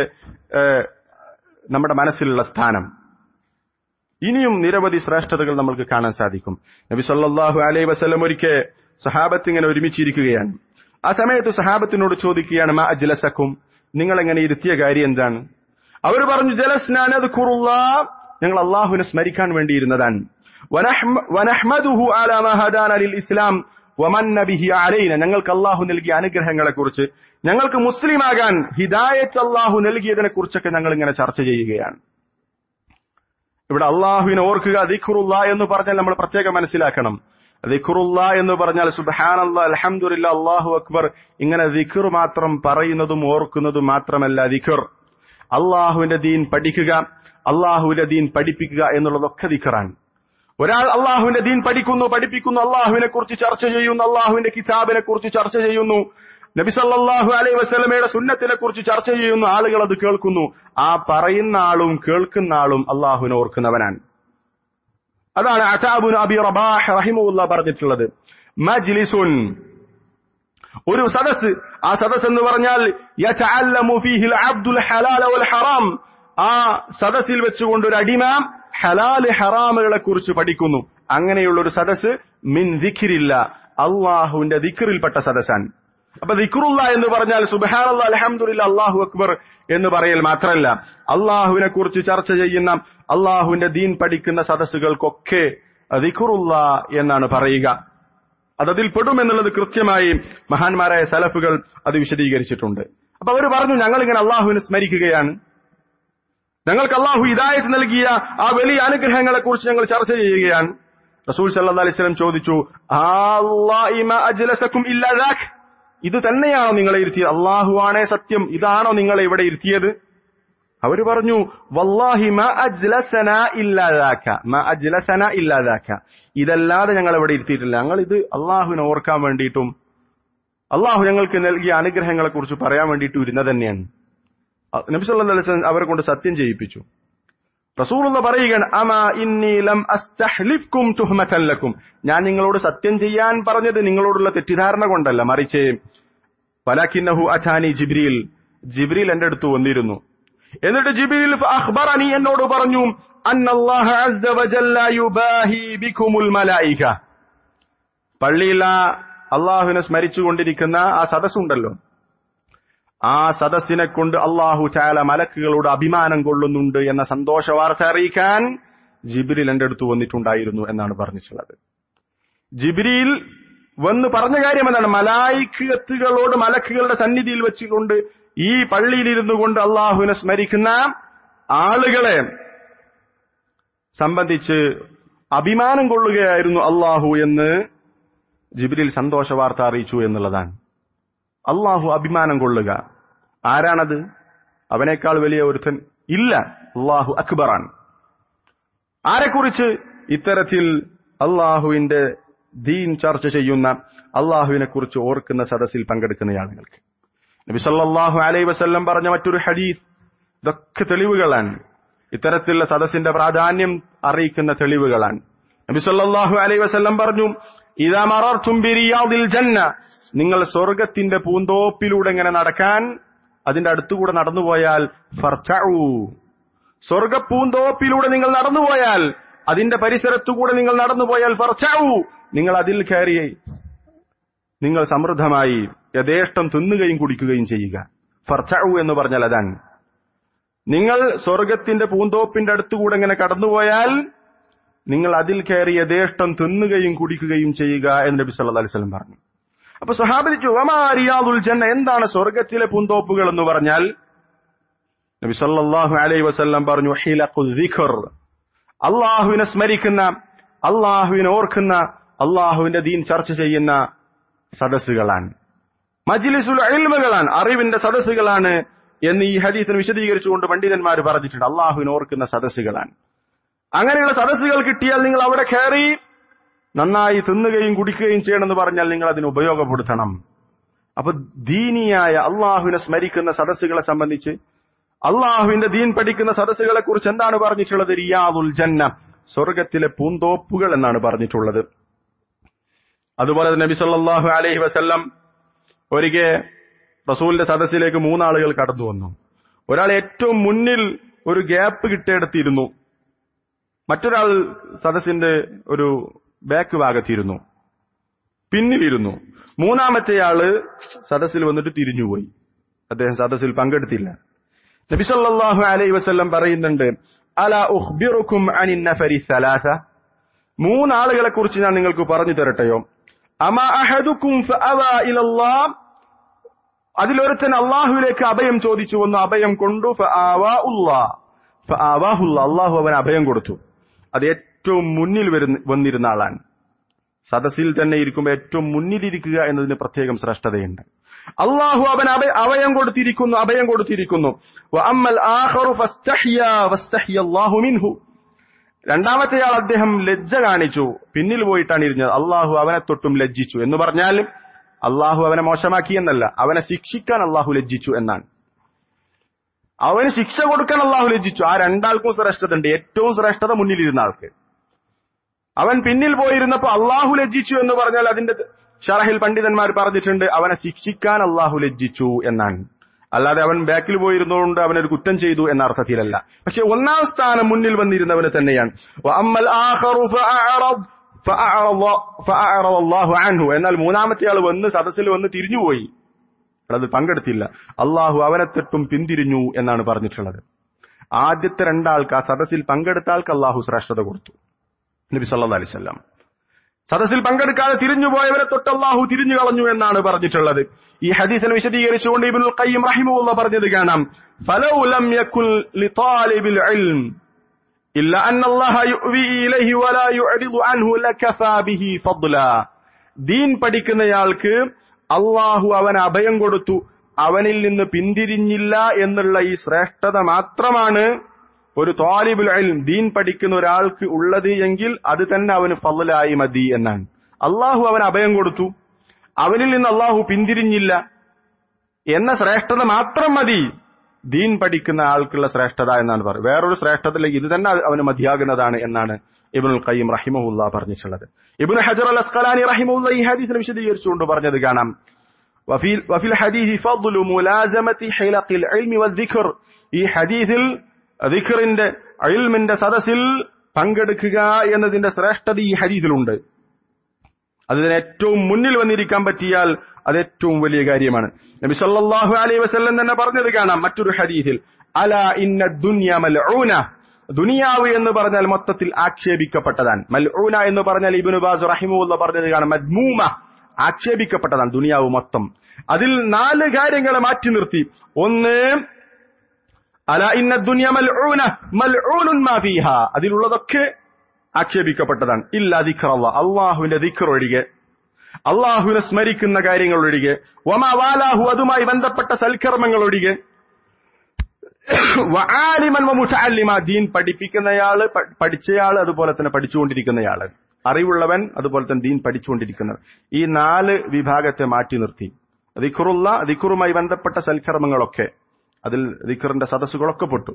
നമ്മുടെ മനസ്സിലുള്ള സ്ഥാനം ഇനിയും നിരവധി ശ്രേഷ്ഠതകൾ നമ്മൾക്ക് കാണാൻ സാധിക്കും നബി സല്ലല്ലാഹു അലൈഹി വസല്ലം ഒരിക്കൽ സഹാബത്ത് ഇങ്ങനെ ഒരുമിച്ചിരിക്കുകയാണ് ആ സമയത്ത് സഹാബത്തിനോട് ചോദിക്കുകയാണ് മാ അജ്ലസക്കും നിങ്ങൾ എങ്ങനെ ഇരുത്തിയ കാര്യം എന്താണ് അവർ പറഞ്ഞു ജലസ്നാനത് കുറുള്ള ഞങ്ങൾ അള്ളാഹുവിനെ സ്മരിക്കാൻ വേണ്ടിയിരുന്നതാണ് വനഹ്മദുഹു അലാ മാ ഹദാന ലിൽ ഇസ്ലാം വമന്ന ബിഹി അലൈന ഞങ്ങൾക്ക് അള്ളാഹു നൽകിയ അനുഗ്രഹങ്ങളെ കുറിച്ച് ഞങ്ങൾക്ക് മുസ്ലിമാകാൻ ഹിദായത്ത് അള്ളാഹു നൽകിയതിനെ കുറിച്ചൊക്കെ ഞങ്ങൾ ഇങ്ങനെ ചർച്ച ചെയ്യുകയാണ് ഇവിടെ അള്ളാഹുവിനെ ഓർക്കുക ദിഖുറുള്ള എന്ന് പറഞ്ഞാൽ നമ്മൾ പ്രത്യേകം മനസ്സിലാക്കണം ദിഖുറുള്ള എന്ന് പറഞ്ഞാൽ സുബാനല്ല അലഹമുല്ല അള്ളാഹു അക്ബർ ഇങ്ങനെ ദിഖുർ മാത്രം പറയുന്നതും ഓർക്കുന്നതും മാത്രമല്ല ദിഖുർ അള്ളാഹുവിന്റെ ദീൻ പഠിക്കുക അള്ളാഹുവിന്റെ ദീൻ പഠിപ്പിക്കുക എന്നുള്ളതൊക്കെ ദിഖറാണ് ഒരാൾ അള്ളാഹുവിന്റെ ദീൻ പഠിക്കുന്നു പഠിപ്പിക്കുന്നു അള്ളാഹുവിനെ കുറിച്ച് ചർച്ച ചെയ്യുന്നു അള്ളാഹുവിന്റെ കിതാബിനെ കുറിച്ച് ചർച്ച ചെയ്യുന്നു നബിസല്ലാഹു അലൈഹി വസ്ലമയുടെ സുന്നത്തിനെ കുറിച്ച് ചർച്ച ചെയ്യുന്നു ആളുകൾ അത് കേൾക്കുന്നു ആ പറയുന്ന ആളും കേൾക്കുന്ന ആളും അള്ളാഹുവിനെ ഓർക്കുന്നവനാണ് അതാണ് അസാബുൻ അബി റബാഹ് റഹിമുല്ല പറഞ്ഞിട്ടുള്ളത് മജ്ലിസുൻ ഒരു സദസ് ആ സദസ് എന്ന് പറഞ്ഞാൽ യതഅല്ലമു ഫീഹിൽ അബ്ദുൽ ഹലാല വൽ ഹറാം ആ സദസ്സിൽ വെച്ചുകൊണ്ട് ഒരു അടിമ ഹലാല് ഹറാമുകളെ കുറിച്ച് പഠിക്കുന്നു അങ്ങനെയുള്ള ഒരു സദസ് മിൻ ദിഖിരില്ല അള്ളാഹുവിന്റെ ദിഖറിൽപ്പെട്ട സദസ്സാണ് അപ്പൊ ദിക്റുള്ള എന്ന് പറഞ്ഞാൽ സുബഹാനല്ല അലഹമുല്ല അള്ളാഹു അക്ബർ എന്ന് പറയൽ മാത്രമല്ല അള്ളാഹുവിനെ കുറിച്ച് ചർച്ച ചെയ്യുന്ന അള്ളാഹുവിന്റെ ദീൻ പഠിക്കുന്ന സദസ്സുകൾക്കൊക്കെ ദിക്റുള്ള എന്നാണ് പറയുക അതതിൽ പെടുമെന്നുള്ളത് കൃത്യമായി മഹാന്മാരായ സലഫുകൾ അത് വിശദീകരിച്ചിട്ടുണ്ട് അപ്പൊ അവർ പറഞ്ഞു ഞങ്ങൾ ഇങ്ങനെ അള്ളാഹുവിനെ സ്മരിക്കുകയാണ് ഞങ്ങൾക്ക് അള്ളാഹു ഹിദായത്ത് നൽകിയ ആ വലിയ അനുഗ്രഹങ്ങളെ കുറിച്ച് ഞങ്ങൾ ചർച്ച ചെയ്യുകയാണ് റസൂൽ സല്ലാ അലൈഹി സ്വലം ചോദിച്ചു അജ്ലസക്കും ഇല്ലാതാഖ് ഇത് തന്നെയാണോ നിങ്ങളെ ഇരുത്തിയത് അള്ളാഹുവാണേ സത്യം ഇതാണോ നിങ്ങളെ ഇവിടെ ഇരുത്തിയത് അവര് പറഞ്ഞു വല്ലാഹി മ അജ്ലസന ഇല്ലാതാക്ക മ അജ്ലസന ഇല്ലാതാക്ക ഇതല്ലാതെ ഞങ്ങൾ ഇവിടെ ഇരുത്തിയിട്ടില്ല ഞങ്ങൾ ഇത് അള്ളാഹുവിനെ ഓർക്കാൻ വേണ്ടിയിട്ടും അള്ളാഹു ഞങ്ങൾക്ക് നൽകിയ അനുഗ്രഹങ്ങളെ കുറിച്ച് പറയാൻ വേണ്ടിയിട്ടും ഇരുന്നത് തന്നെയാണ് നബി സല്ലല്ലാഹു അലൈഹി വസല്ലം അവരെ കൊണ്ട് സത്യം ചെയ്യിപ്പിച്ചു റസൂലുള്ള പറയുകയാണ് അമാ ഇന്നി ലം അസ്തഹ്ലിഫ്കും തുഹ്മതൻ ലക്കും ഞാൻ നിങ്ങളോട് സത്യം ചെയ്യാൻ പറഞ്ഞത് നിങ്ങളോടുള്ള തെറ്റിദ്ധാരണ കൊണ്ടല്ല മറിച്ച് വലാക്കിന്നഹു അഥാനി ജിബ്രീൽ ജിബ്രീൽ എന്റെ അടുത്ത് വന്നിരുന്നു എന്നിട്ട് ജിബ്രീൽ അഖ്ബറനി എന്നോട് പറഞ്ഞു അന്നല്ലാഹ അസ്സ വജല്ല യുബാഹി ബികുമുൽ മലായിക പള്ളിയിൽ ആ അള്ളാഹുവിനെ സ്മരിച്ചുകൊണ്ടിരിക്കുന്ന ആ സദസ്സുണ്ടല്ലോ ആ സദസ്സിനെ കൊണ്ട് അള്ളാഹു ചാല മലക്കുകളോട് അഭിമാനം കൊള്ളുന്നുണ്ട് എന്ന സന്തോഷ വാർത്ത അറിയിക്കാൻ ജിബ്രീൽ എന്റെ അടുത്ത് വന്നിട്ടുണ്ടായിരുന്നു എന്നാണ് പറഞ്ഞിട്ടുള്ളത് ജിബ്രീൽ വന്ന് പറഞ്ഞ കാര്യം എന്താണ് മലായിക്കത്തുകളോട് മലക്കുകളുടെ സന്നിധിയിൽ വെച്ചുകൊണ്ട് ഈ പള്ളിയിലിരുന്നു കൊണ്ട് അള്ളാഹുവിനെ സ്മരിക്കുന്ന ആളുകളെ സംബന്ധിച്ച് അഭിമാനം കൊള്ളുകയായിരുന്നു അള്ളാഹു എന്ന് ജിബ്രീൽ സന്തോഷ വാർത്ത അറിയിച്ചു എന്നുള്ളതാണ് അള്ളാഹു അഭിമാനം കൊള്ളുക ആരാണത് അവനേക്കാൾ വലിയ ഒരുത്തൻ ഇല്ല അള്ളാഹു അക്ബറാണ് ആരെക്കുറിച്ച് ഇത്തരത്തിൽ അള്ളാഹുവിന്റെ ദീൻ ചർച്ച ചെയ്യുന്ന അള്ളാഹുവിനെ കുറിച്ച് ഓർക്കുന്ന സദസ്സിൽ പങ്കെടുക്കുന്ന ആളുകൾക്ക് നബി സല്ലല്ലാഹു അലൈഹി വസല്ലം പറഞ്ഞ മറ്റൊരു ഹദീസ് ഇതൊക്കെ തെളിവുകളാണ് ഇത്തരത്തിലുള്ള സദസ്സിന്റെ പ്രാധാന്യം അറിയിക്കുന്ന തെളിവുകളാണ് നബി സല്ലല്ലാഹു അലൈഹി വസല്ലം പറഞ്ഞു ഇദാ മറർതും ബിറിയാദിൽ ജന്ന നിങ്ങൾ സ്വർഗത്തിന്റെ പൂന്തോപ്പിലൂടെ ഇങ്ങനെ നടക്കാൻ അതിന്റെ അടുത്തുകൂടെ നടന്നുപോയാൽ ഫർച്ചഊ സ്വർഗ പൂന്തോപ്പിലൂടെ നിങ്ങൾ നടന്നുപോയാൽ അതിന്റെ പരിസരത്തുകൂടെ നിങ്ങൾ നടന്നുപോയാൽ ഫർച്ചഊ നിങ്ങൾ അതിൽ കയറി നിങ്ങൾ സമൃദ്ധമായി യഥേഷ്ടം തിന്നുകയും കുടിക്കുകയും ചെയ്യുക ഫർച്ചഊ എന്ന് പറഞ്ഞാൽ അതാണ് നിങ്ങൾ സ്വർഗത്തിന്റെ പൂന്തോപ്പിന്റെ അടുത്തുകൂടെ ഇങ്ങനെ കടന്നുപോയാൽ നിങ്ങൾ അതിൽ കയറി യഥേഷ്ടം തിന്നുകയും കുടിക്കുകയും ചെയ്യുക എന്ന് നബി സല്ലല്ലാഹു അലൈഹി വസല്ലം പറഞ്ഞു അപ്പൊ സ്വഹാബിച്ചു വമാരിയാദുൽ ജന്ന എന്താണ് സ്വർഗത്തിലെ പൂന്തോപ്പുകൾ എന്ന് പറഞ്ഞാൽ നബി സല്ലല്ലാഹു അലൈഹി വസല്ലം പറഞ്ഞു ഹിലഖുൽ ദിക്ർ അള്ളാഹുവിനെ സ്മരിക്കുന്ന അള്ളാഹുവിനെ ഓർക്കുന്ന അള്ളാഹുവിന്റെ ദീൻ ചർച്ച ചെയ്യുന്ന സദസ്സുകളാണ് മജ്ലിസുൽ ഇൽമുകളാണ് അറിവിന്റെ സദസ്സുകളാണ് എന്ന് ഈ ഹദീസിന് വിശദീകരിച്ചുകൊണ്ട് പണ്ഡിതന്മാർ പറഞ്ഞിട്ടുണ്ട് അള്ളാഹുവിനെ ഓർക്കുന്ന സദസ്സുകളാണ് അങ്ങനെയുള്ള സദസ്സുകൾ കിട്ടിയാൽ നിങ്ങൾ അവിടെ കയറി നന്നായി തിന്നുകയും കുടിക്കുകയും ചെയ്യണമെന്ന് പറഞ്ഞാൽ നിങ്ങൾ അതിന് ഉപയോഗപ്പെടുത്തണം അപ്പൊ ദീനിയായ അള്ളാഹുവിനെ സ്മരിക്കുന്ന സദസ്സുകളെ സംബന്ധിച്ച് അള്ളാഹുവിന്റെ ദീൻ പഠിക്കുന്ന സദസ്സുകളെ കുറിച്ച് എന്താണ് പറഞ്ഞിട്ടുള്ളത് റിയാദുൽ ജന്ന സ്വർഗത്തിലെ പൂന്തോപ്പുകൾ എന്നാണ് പറഞ്ഞിട്ടുള്ളത് അതുപോലെ തന്നെ നബി സല്ലല്ലാഹു അലൈഹി വസല്ലം ഒരിക്കൽ റസൂലിന്റെ സദസ്സിലേക്ക് മൂന്നാളുകൾ കടന്നു വന്നു ഒരാൾ ഏറ്റവും മുന്നിൽ ഒരു ഗ്യാപ്പ് കിട്ടിയെടുത്തിരുന്നു മറ്റൊരാൾ സദസ്സിന്റെ ഒരു ബാക്ക് ഭാഗത്തിരുന്നു പിന്നിലിരുന്നു മൂന്നാമത്തെ ആള് സദസ്സിൽ വന്നിട്ട് തിരിഞ്ഞുപോയി അദ്ദേഹം സദസ്സിൽ പങ്കെടുത്തില്ല നബി സല്ലല്ലാഹു അലൈഹി വസല്ലം പറയുന്നുണ്ട് അല ഉഖ്ബിറുക്കും അനിൻ നഫരി സലാസ മൂന്നാളുകളെ കുറിച്ച് ഞാൻ നിങ്ങൾക്ക് പറഞ്ഞു തരട്ടെയോ അമ അഹദുക്കും ഫഅവാ ഇലല്ലാഹ് അതിലൊരുത്തൻ അള്ളാഹുവിലേക്ക് അഭയം ചോദിച്ചു വന്നു അഭയം കൊണ്ടു അള്ളാഹു അവൻ അഭയം കൊടുത്തു അത് ഏറ്റവും മുന്നിൽ വരുന്ന വന്നിരുന്ന ആളാണ് സദസ്സിൽ തന്നെ ഇരിക്കുമ്പോൾ ഏറ്റവും മുന്നിലിരിക്കുക എന്നതിന് പ്രത്യേകം ശ്രേഷ്ഠതയുണ്ട് അള്ളാഹു അവൻ അഭയം കൊടുത്തിരിക്കുന്നു അഭയം കൊടുത്തിരിക്കുന്നു രണ്ടാമത്തെ ആൾ അദ്ദേഹം ലജ്ജ കാണിച്ചു പിന്നിൽ പോയിട്ടാണ് ഇരുന്നത് അള്ളാഹു അവനെ തൊട്ടും ലജ്ജിച്ചു എന്ന് പറഞ്ഞാൽ അള്ളാഹു അവനെ മോശമാക്കി എന്നല്ല അവനെ ശിക്ഷിക്കാൻ അള്ളാഹു ലജ്ജിച്ചു എന്നാണ് അവന് ശിക്ഷ കൊടുക്കാൻ അള്ളാഹു ലജ്ജിച്ചു ആ രണ്ടാൾക്കും ശ്രേഷ്ഠത ഉണ്ട് ഏറ്റവും ശ്രേഷ്ഠത മുന്നിലിരുന്ന ആൾക്ക് അവൻ പിന്നിൽ പോയിരുന്നപ്പോ അള്ളാഹു ലജ്ജിച്ചു എന്ന് പറഞ്ഞാൽ അതിന്റെ ഷറഹിൽ പണ്ഡിതന്മാർ പറഞ്ഞിട്ടുണ്ട് അവനെ ശിക്ഷിക്കാൻ അള്ളാഹു ലജ്ജിച്ചു എന്നാണ് അല്ലാതെ അവൻ ബാക്കിൽ പോയിരുന്നതുകൊണ്ട് അവനൊരു കുറ്റം ചെയ്തു എന്ന അർത്ഥത്തിലല്ല പക്ഷെ ഒന്നാം സ്ഥാനം മുന്നിൽ വന്നിരുന്നവന് തന്നെയാണ് അൻഹു എന്നാൽ മൂന്നാമത്തെ ആൾ വന്ന് സദസ്സിൽ വന്ന് തിരിഞ്ഞുപോയി അത് പങ്കെടുത്തില്ല അള്ളാഹു അവനെ തൊട്ടും പിന്തിരിഞ്ഞു എന്നാണ് പറഞ്ഞിട്ടുള്ളത് ആദ്യത്തെ രണ്ടാൾക്ക് ആ സദസ്സിൽ പങ്കെടുത്ത ആൾക്ക് അള്ളാഹു ശ്രേഷ്ഠത കൊടുത്തു നബി സല്ലാ അലിസ്ല്ലാം സദസ്സിൽ പങ്കെടുക്കാതെ തിരിഞ്ഞുപോയവരെ തൊട്ട് അള്ളാഹു തിരിഞ്ഞു കളഞ്ഞു എന്നാണ് പറഞ്ഞിട്ടുള്ളത് ഈ ഹദീസിനെ വിശദീകരിച്ചുകൊണ്ട് ഇബ്നുൽ ഖയ്യിം റഹിമുള്ള പറഞ്ഞത് കാണാം ഫലൗ ലം യകുൽ ലിതാലിബിൽ ഇൽം ഇല്ല അന്ന അല്ലാഹ യുവി ഇലൈഹി വലാ യുഅരിദു അൻഹു ലകഫാ ബിഹി ഫദ്ല ദീൻ പഠിക്കുന്നയാൾക്ക് അള്ളാഹു അവൻ അഭയം കൊടുത്തു അവനിൽ നിന്ന് പിന്തിരിഞ്ഞില്ല എന്നുള്ള ഈ ശ്രേഷ്ഠത മാത്രമാണ് ഒരു താലിബുൽ ഇൽം ദീൻ പഠിക്കുന്ന ഒരാൾക്ക് ഉള്ളത് എങ്കിൽ അത് തന്നെ അവന് ഫضലായി മതി എന്നാണ് അള്ളാഹു അവൻ അഭയം കൊടുത്തു അവനിൽ നിന്ന് അള്ളാഹു പിന്തിരിഞ്ഞില്ല എന്ന ശ്രേഷ്ഠത മാത്രം മതി ദീൻ പഠിക്കുന്ന ആൾക്കുള്ള ശ്രേഷ്ഠത എന്നാണ് പറയുന്നത് വേറൊരു ശ്രേഷ്ഠതയിലേക്ക് ഇത് തന്നെ അവന് മതിയാകുന്നതാണ് എന്നാണ് ഇബ്നുൽ ഖയ്യിം റഹിമഹുല്ല പറഞ്ഞിട്ടുള്ളത് ഇബ്നു ഹജർ അൽ അസ്ഖലാനി റഹിമഹുല്ല ഈ ഹദീസിനെ വിശദീകരിച്ചുകൊണ്ട് പറഞ്ഞത് കാണാം وفي وفي الحديث فضل ملازمة حلق العلم والذكر ഈ ഹദീസിൽ ദിഖറിന്റെ ഇൽമിന്റെ സദസ്സിൽ പങ്കെടുക്കുക എന്നതിന്റെ ശ്രേഷ്ഠത ഈ ഹദീസിലുണ്ട് അതിന് ഏറ്റവും മുന്നിൽ വന്നിരിക്കാൻ പറ്റിയാൽ അത് ഏറ്റവും വലിയ കാര്യമാണ് നബി സല്ലല്ലാഹു അലൈഹി വസല്ലം തന്നെ പറഞ്ഞത് കാണാം മറ്റൊരു ഹദീസിൽ അല ഇന്ന ദുനിയ മൽഊന ദുനിയാവ് എന്ന് പറഞ്ഞാൽ മൊത്തത്തിൽ ആക്ഷേപിക്കപ്പെട്ടതാണ് മൽഊന എന്ന് പറഞ്ഞാൽ ഇബ്നു ബാസ് റഹിമുല്ല പറഞ്ഞത് കാണാം മദ്മൂമ ആക്ഷേപിക്കപ്പെട്ടതാണ് ദുനിയാവ് മൊത്തം അതിൽ നാല് കാര്യങ്ങളെ മാറ്റി നിർത്തി ഒന്ന് അല ഇന്ന ദുനിയ മൽഊന മൽഊനുൻ മാ ഫീഹ അതിലുള്ളതൊക്കെ ആക്ഷേപിക്കപ്പെട്ടതാണ് ഇല്ല ദിക്റല്ല അള്ളാഹുവിന്റെ ദിക്ർ ഒഴികെ അള്ളാഹുവിനെ സ്മരിക്കുന്ന കാര്യങ്ങൾ ഒഴികെ വമാ വാലാഹു അതുമായി ബന്ധപ്പെട്ട സൽക്കർമ്മങ്ങൾ ഒഴികെ വആലിമൻ വമുതഅല്ലിമ ദീൻ പഠിപ്പിക്കുന്നയാള് പ- പഠിച്ചയാള് അതുപോലെ തന്നെ പഠിച്ചുകൊണ്ടിരിക്കുന്നയാള് അറിവുള്ളവൻ അതുപോലെ തന്നെ ദീൻ പഠിച്ചുകൊണ്ടിരിക്കുന്നത് ഈ നാല് വിഭാഗത്തെ മാറ്റി നിർത്തി ദിഖറുള്ള ദിഖറുമായി ബന്ധപ്പെട്ട സൽക്കർമ്മങ്ങളൊക്കെ അതിൽ ദിഖറിന്റെ സദസ്സുകളൊക്കെ പെട്ടു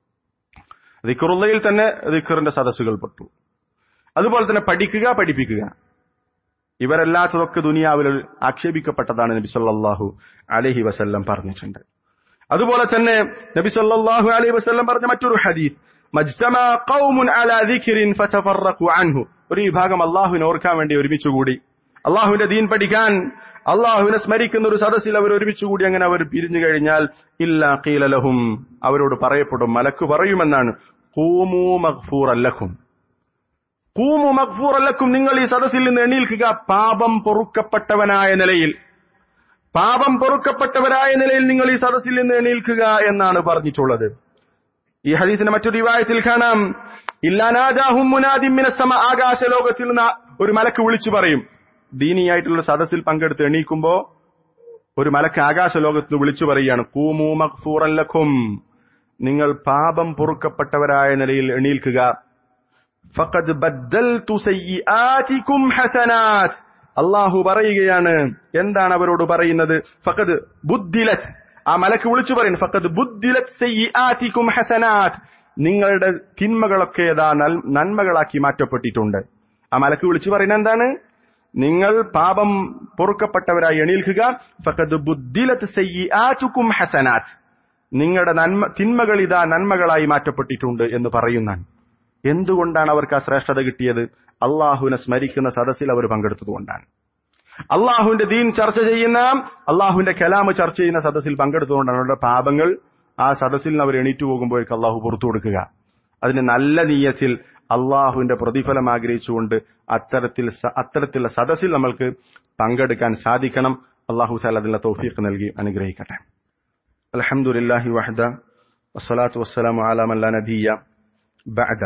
ദിഖറുള്ളയിൽ തന്നെ ദിഖറിന്റെ സദസ്സുകൾ പെട്ടു അതുപോലെ തന്നെ പഠിക്കുക പഠിപ്പിക്കുക ഇവരല്ലാത്തതൊക്കെ ദുനിയാവിൽ ആക്ഷേപിക്കപ്പെട്ടതാണ് നബി സല്ലല്ലാഹു അലൈഹി വസല്ലം പറഞ്ഞിട്ടുണ്ട് അതുപോലെ തന്നെ നബി സല്ലല്ലാഹു അലൈഹി വസല്ലം പറഞ്ഞ മറ്റൊരു ഹദീസ് മജ്തമ ഖൗമുൻ അലാ ദിക്രിൻ ഫതഫറഖു അൻഹു ഒരു വിഭാഗം അള്ളാഹുവിനെ ഓർക്കാൻ വേണ്ടി ഒരുമിച്ചുകൂടി അള്ളാഹുവിന്റെ ദീൻ പഠിക്കാൻ അള്ളാഹുവിനെ സ്മരിക്കുന്ന ഒരു സദസ്സിൽ അവർ ഒരുമിച്ചുകൂടി അങ്ങനെ അവർ പിരിഞ്ഞു കഴിഞ്ഞാൽ ഇല്ല കീലലഹും അവരോട് പറയപ്പെടും മലക്ക് പറയുമെന്നാണ് കൂമൂ മഗ്ഫൂർ അല്ലഖും കൂമു മഗ്ഫൂർ അല്ലക്കും നിങ്ങൾ ഈ സദസ്സിൽ നിന്ന് എണീൽക്കുക പാപം പൊറുക്കപ്പെട്ടവനായ നിലയിൽ പാപം പൊറുക്കപ്പെട്ടവരായ നിലയിൽ നിങ്ങൾ ഈ സദസ്സിൽ നിന്ന് എണീൽക്കുക എന്നാണ് പറഞ്ഞിട്ടുള്ളത് ഈ ഹദീസിന്റെ മറ്റൊരു റിവായത്തിൽ കാണാം ഇല്ലാനാജാഹും മുനാദിം മിനസ്സമ ആകാശ ലോകത്തിൽ നിന്ന് ഒരു മലക്ക് വിളിച്ചു പറയും ദീനിയായിട്ടുള്ള സദസ്സിൽ പങ്കെടുത്ത് എണീക്കുമ്പോ ഒരു മലക്ക് ആകാശ ലോകത്ത് നിന്ന് വിളിച്ചു പറയുകയാണ് കൂമു മഗ്ഫൂറൻ ലക്കും നിങ്ങൾ പാപം പൊറുക്കപ്പെട്ടവരായ നിലയിൽ എണീൽക്കുക ഫഖദ് ബദ്ദൽതു സയ്യിആതികും ഹസനാത്ത് അള്ളാഹു പറയുകയാണ് എന്താണ് അവരോട് പറയുന്നത് ഫഖദ് ബുദ്ദിലത് ആ മലക്ക് വിളിച്ചു പറയുന്നു ഫഖദ് ബുദ്ദിലത് സയ്യിആതികും ഹസനാത്ത് നിങ്ങളുടെ തിന്മകളൊക്കെ ഏതാ നൽ- നന്മകളാക്കി മാറ്റപ്പെട്ടിട്ടുണ്ട് ആ മലക്ക് വിളിച്ചു പറയുന്നത് എന്താണ് നിങ്ങൾ പാപം പൊറുക്കപ്പെട്ടവരായി എണീൽക്കുക ഫഖദ് ബുദ്ദിലത് സയ്യിആതുകും ഹസനാത്ത് നിങ്ങളുടെ നന്മ തിന്മകൾ ഇതാ നന്മകളായി മാറ്റപ്പെട്ടിട്ടുണ്ട് എന്ന് പറയുന്നാണ് എന്തുകൊണ്ടാണ് അവർക്ക് ആ ശ്രേഷ്ഠത കിട്ടിയത് അള്ളാഹുവിനെ സ്മരിക്കുന്ന സദസ്സിൽ അവർ പങ്കെടുത്തതുകൊണ്ടാണ് അള്ളാഹുവിന്റെ ദീൻ ചർച്ച ചെയ്യുന്ന അള്ളാഹുവിന്റെ കലാമ് ചർച്ച ചെയ്യുന്ന സദസ്സിൽ പങ്കെടുത്തുകൊണ്ടാണ് അവരുടെ പാപങ്ങൾ ആ സദസ്സിൽ നിന്ന് അവർ എണീറ്റു പോകുമ്പോഴേക്ക് അള്ളാഹു പുറത്തു കൊടുക്കുക അതിന് നല്ല നീയത്തിൽ അള്ളാഹുവിന്റെ പ്രതിഫലം ആഗ്രഹിച്ചുകൊണ്ട് അത്തരത്തിൽ സ- അത്തരത്തിലുള്ള സദസ്സിൽ നമ്മൾക്ക് പങ്കെടുക്കാൻ സാധിക്കണം അള്ളാഹു താല അതിനുള്ള തൗഫീഖ് നൽകി അനുഗ്രഹിക്കട്ടെ അലഹമുല്ലാഹി വഹദ വസ്സലാത്തു വസ്സലാമു അലാ മല്ലാ നബിയ ബഅദ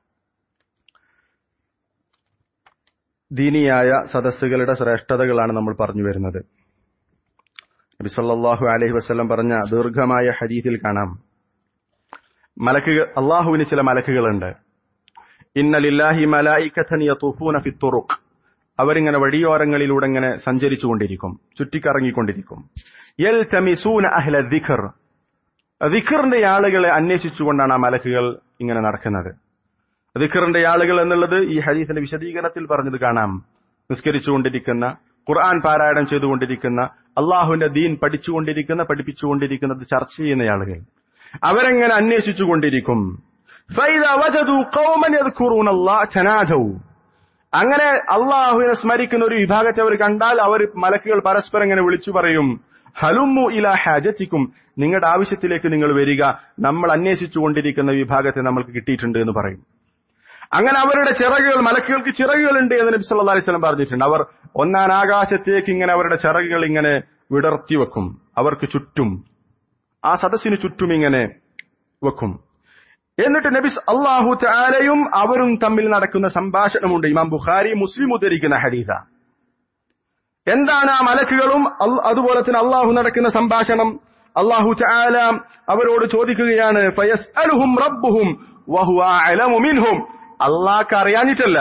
ദീനിയായ സദസ്സുകളുടെ ശ്രേഷ്ഠതകളാണ് നമ്മൾ പറഞ്ഞു വരുന്നത് നബി സല്ലല്ലാഹു അലൈഹി വസല്ലം പറഞ്ഞ ദീർഘമായ ഹദീസിൽ കാണാം മലക്കുകൾ അള്ളാഹുവിന് ചില മലക്കുകളുണ്ട് ഇന്ന ലില്ലാഹി മലായിക്കത്തൻ യതൂഫൂന ഫി തുറുഖ് അവരിങ്ങനെ വഴിയോരങ്ങളിലൂടെ ഇങ്ങനെ സഞ്ചരിച്ചുകൊണ്ടിരിക്കും ചുറ്റിക്കറങ്ങിക്കൊണ്ടിരിക്കും യൽതമിസൂന അഹ്ല ദിഖർ ദിഖറിന്റെ ആളുകളെ അന്വേഷിച്ചുകൊണ്ടാണ് ആ മലക്കുകൾ ഇങ്ങനെ നടക്കുന്നത് ദിഖറിന്റെ ആളുകൾ എന്നുള്ളത് ഈ ഹദീസിന്റെ വിശദീകരണത്തിൽ പറഞ്ഞത് കാണാം നിസ്കരിച്ചുകൊണ്ടിരിക്കുന്ന ഖുർആൻ പാരായണം ചെയ്തുകൊണ്ടിരിക്കുന്ന അള്ളാഹുവിന്റെ ദീൻ പഠിച്ചുകൊണ്ടിരിക്കുന്ന പഠിപ്പിച്ചുകൊണ്ടിരിക്കുന്നത് ചർച്ച ചെയ്യുന്ന ആളുകൾ അവരെങ്ങനെ അന്വേഷിച്ചുകൊണ്ടിരിക്കും فإذا وجدوا قوما يذكرون الله تناجوا അങ്ങനെ അള്ളാഹുവിനെ സ്മരിക്കുന്ന ഒരു വിഭാഗത്തെ അവർ കണ്ടാൽ അവർ മലക്കുകൾ പരസ്പരം ഇങ്ങനെ വിളിച്ചു പറയും ഹലുമു ഇല ഹാജത്തിക്കും നിങ്ങളുടെ ആവശ്യത്തിലേക്ക് നിങ്ങൾ വരിക നമ്മൾ അന്വേഷിച്ചു കൊണ്ടിരിക്കുന്ന വിഭാഗത്തെ നമ്മൾക്ക് കിട്ടിയിട്ടുണ്ട് എന്ന് പറയും അങ്ങനെ അവരുടെ ചിറകുകൾ മലക്കുകൾക്ക് ചിറകുകളുണ്ട് എന്ന് നബി സല്ലല്ലാഹു അലൈഹി വസല്ലം പറഞ്ഞിട്ടുണ്ട് അവർ ഒന്നാം ആകാശത്തേക്ക് ഇങ്ങനെ അവരുടെ ചിറകുകൾ ഇങ്ങനെ വിടർത്തി വെക്കും അവർക്ക് ചുറ്റും ആ സദസ്സിന് ചുറ്റും ഇങ്ങനെ വെക്കും എന്നിട്ട് നബി അള്ളാഹു താലയും അവരും തമ്മിൽ നടക്കുന്ന സംഭാഷണമുണ്ട് ഇമാം ബുഖാരി മുസ്ലിം ഉദ്ധരിക്കുന്ന ഹദീസ എന്താണ് ആ മലക്കുകളും അൽ- അതുപോലെ തന്നെ അള്ളാഹു നടക്കുന്ന സംഭാഷണം അള്ളാഹു ചാല അവരോട് ചോദിക്കുകയാണ് ഫയസ്അലുഹും റബ്ബുഹും വഹുവ അഅലമു മിൻഹും അള്ളാഹ്ക്ക് അറിയാഞ്ഞിട്ടല്ല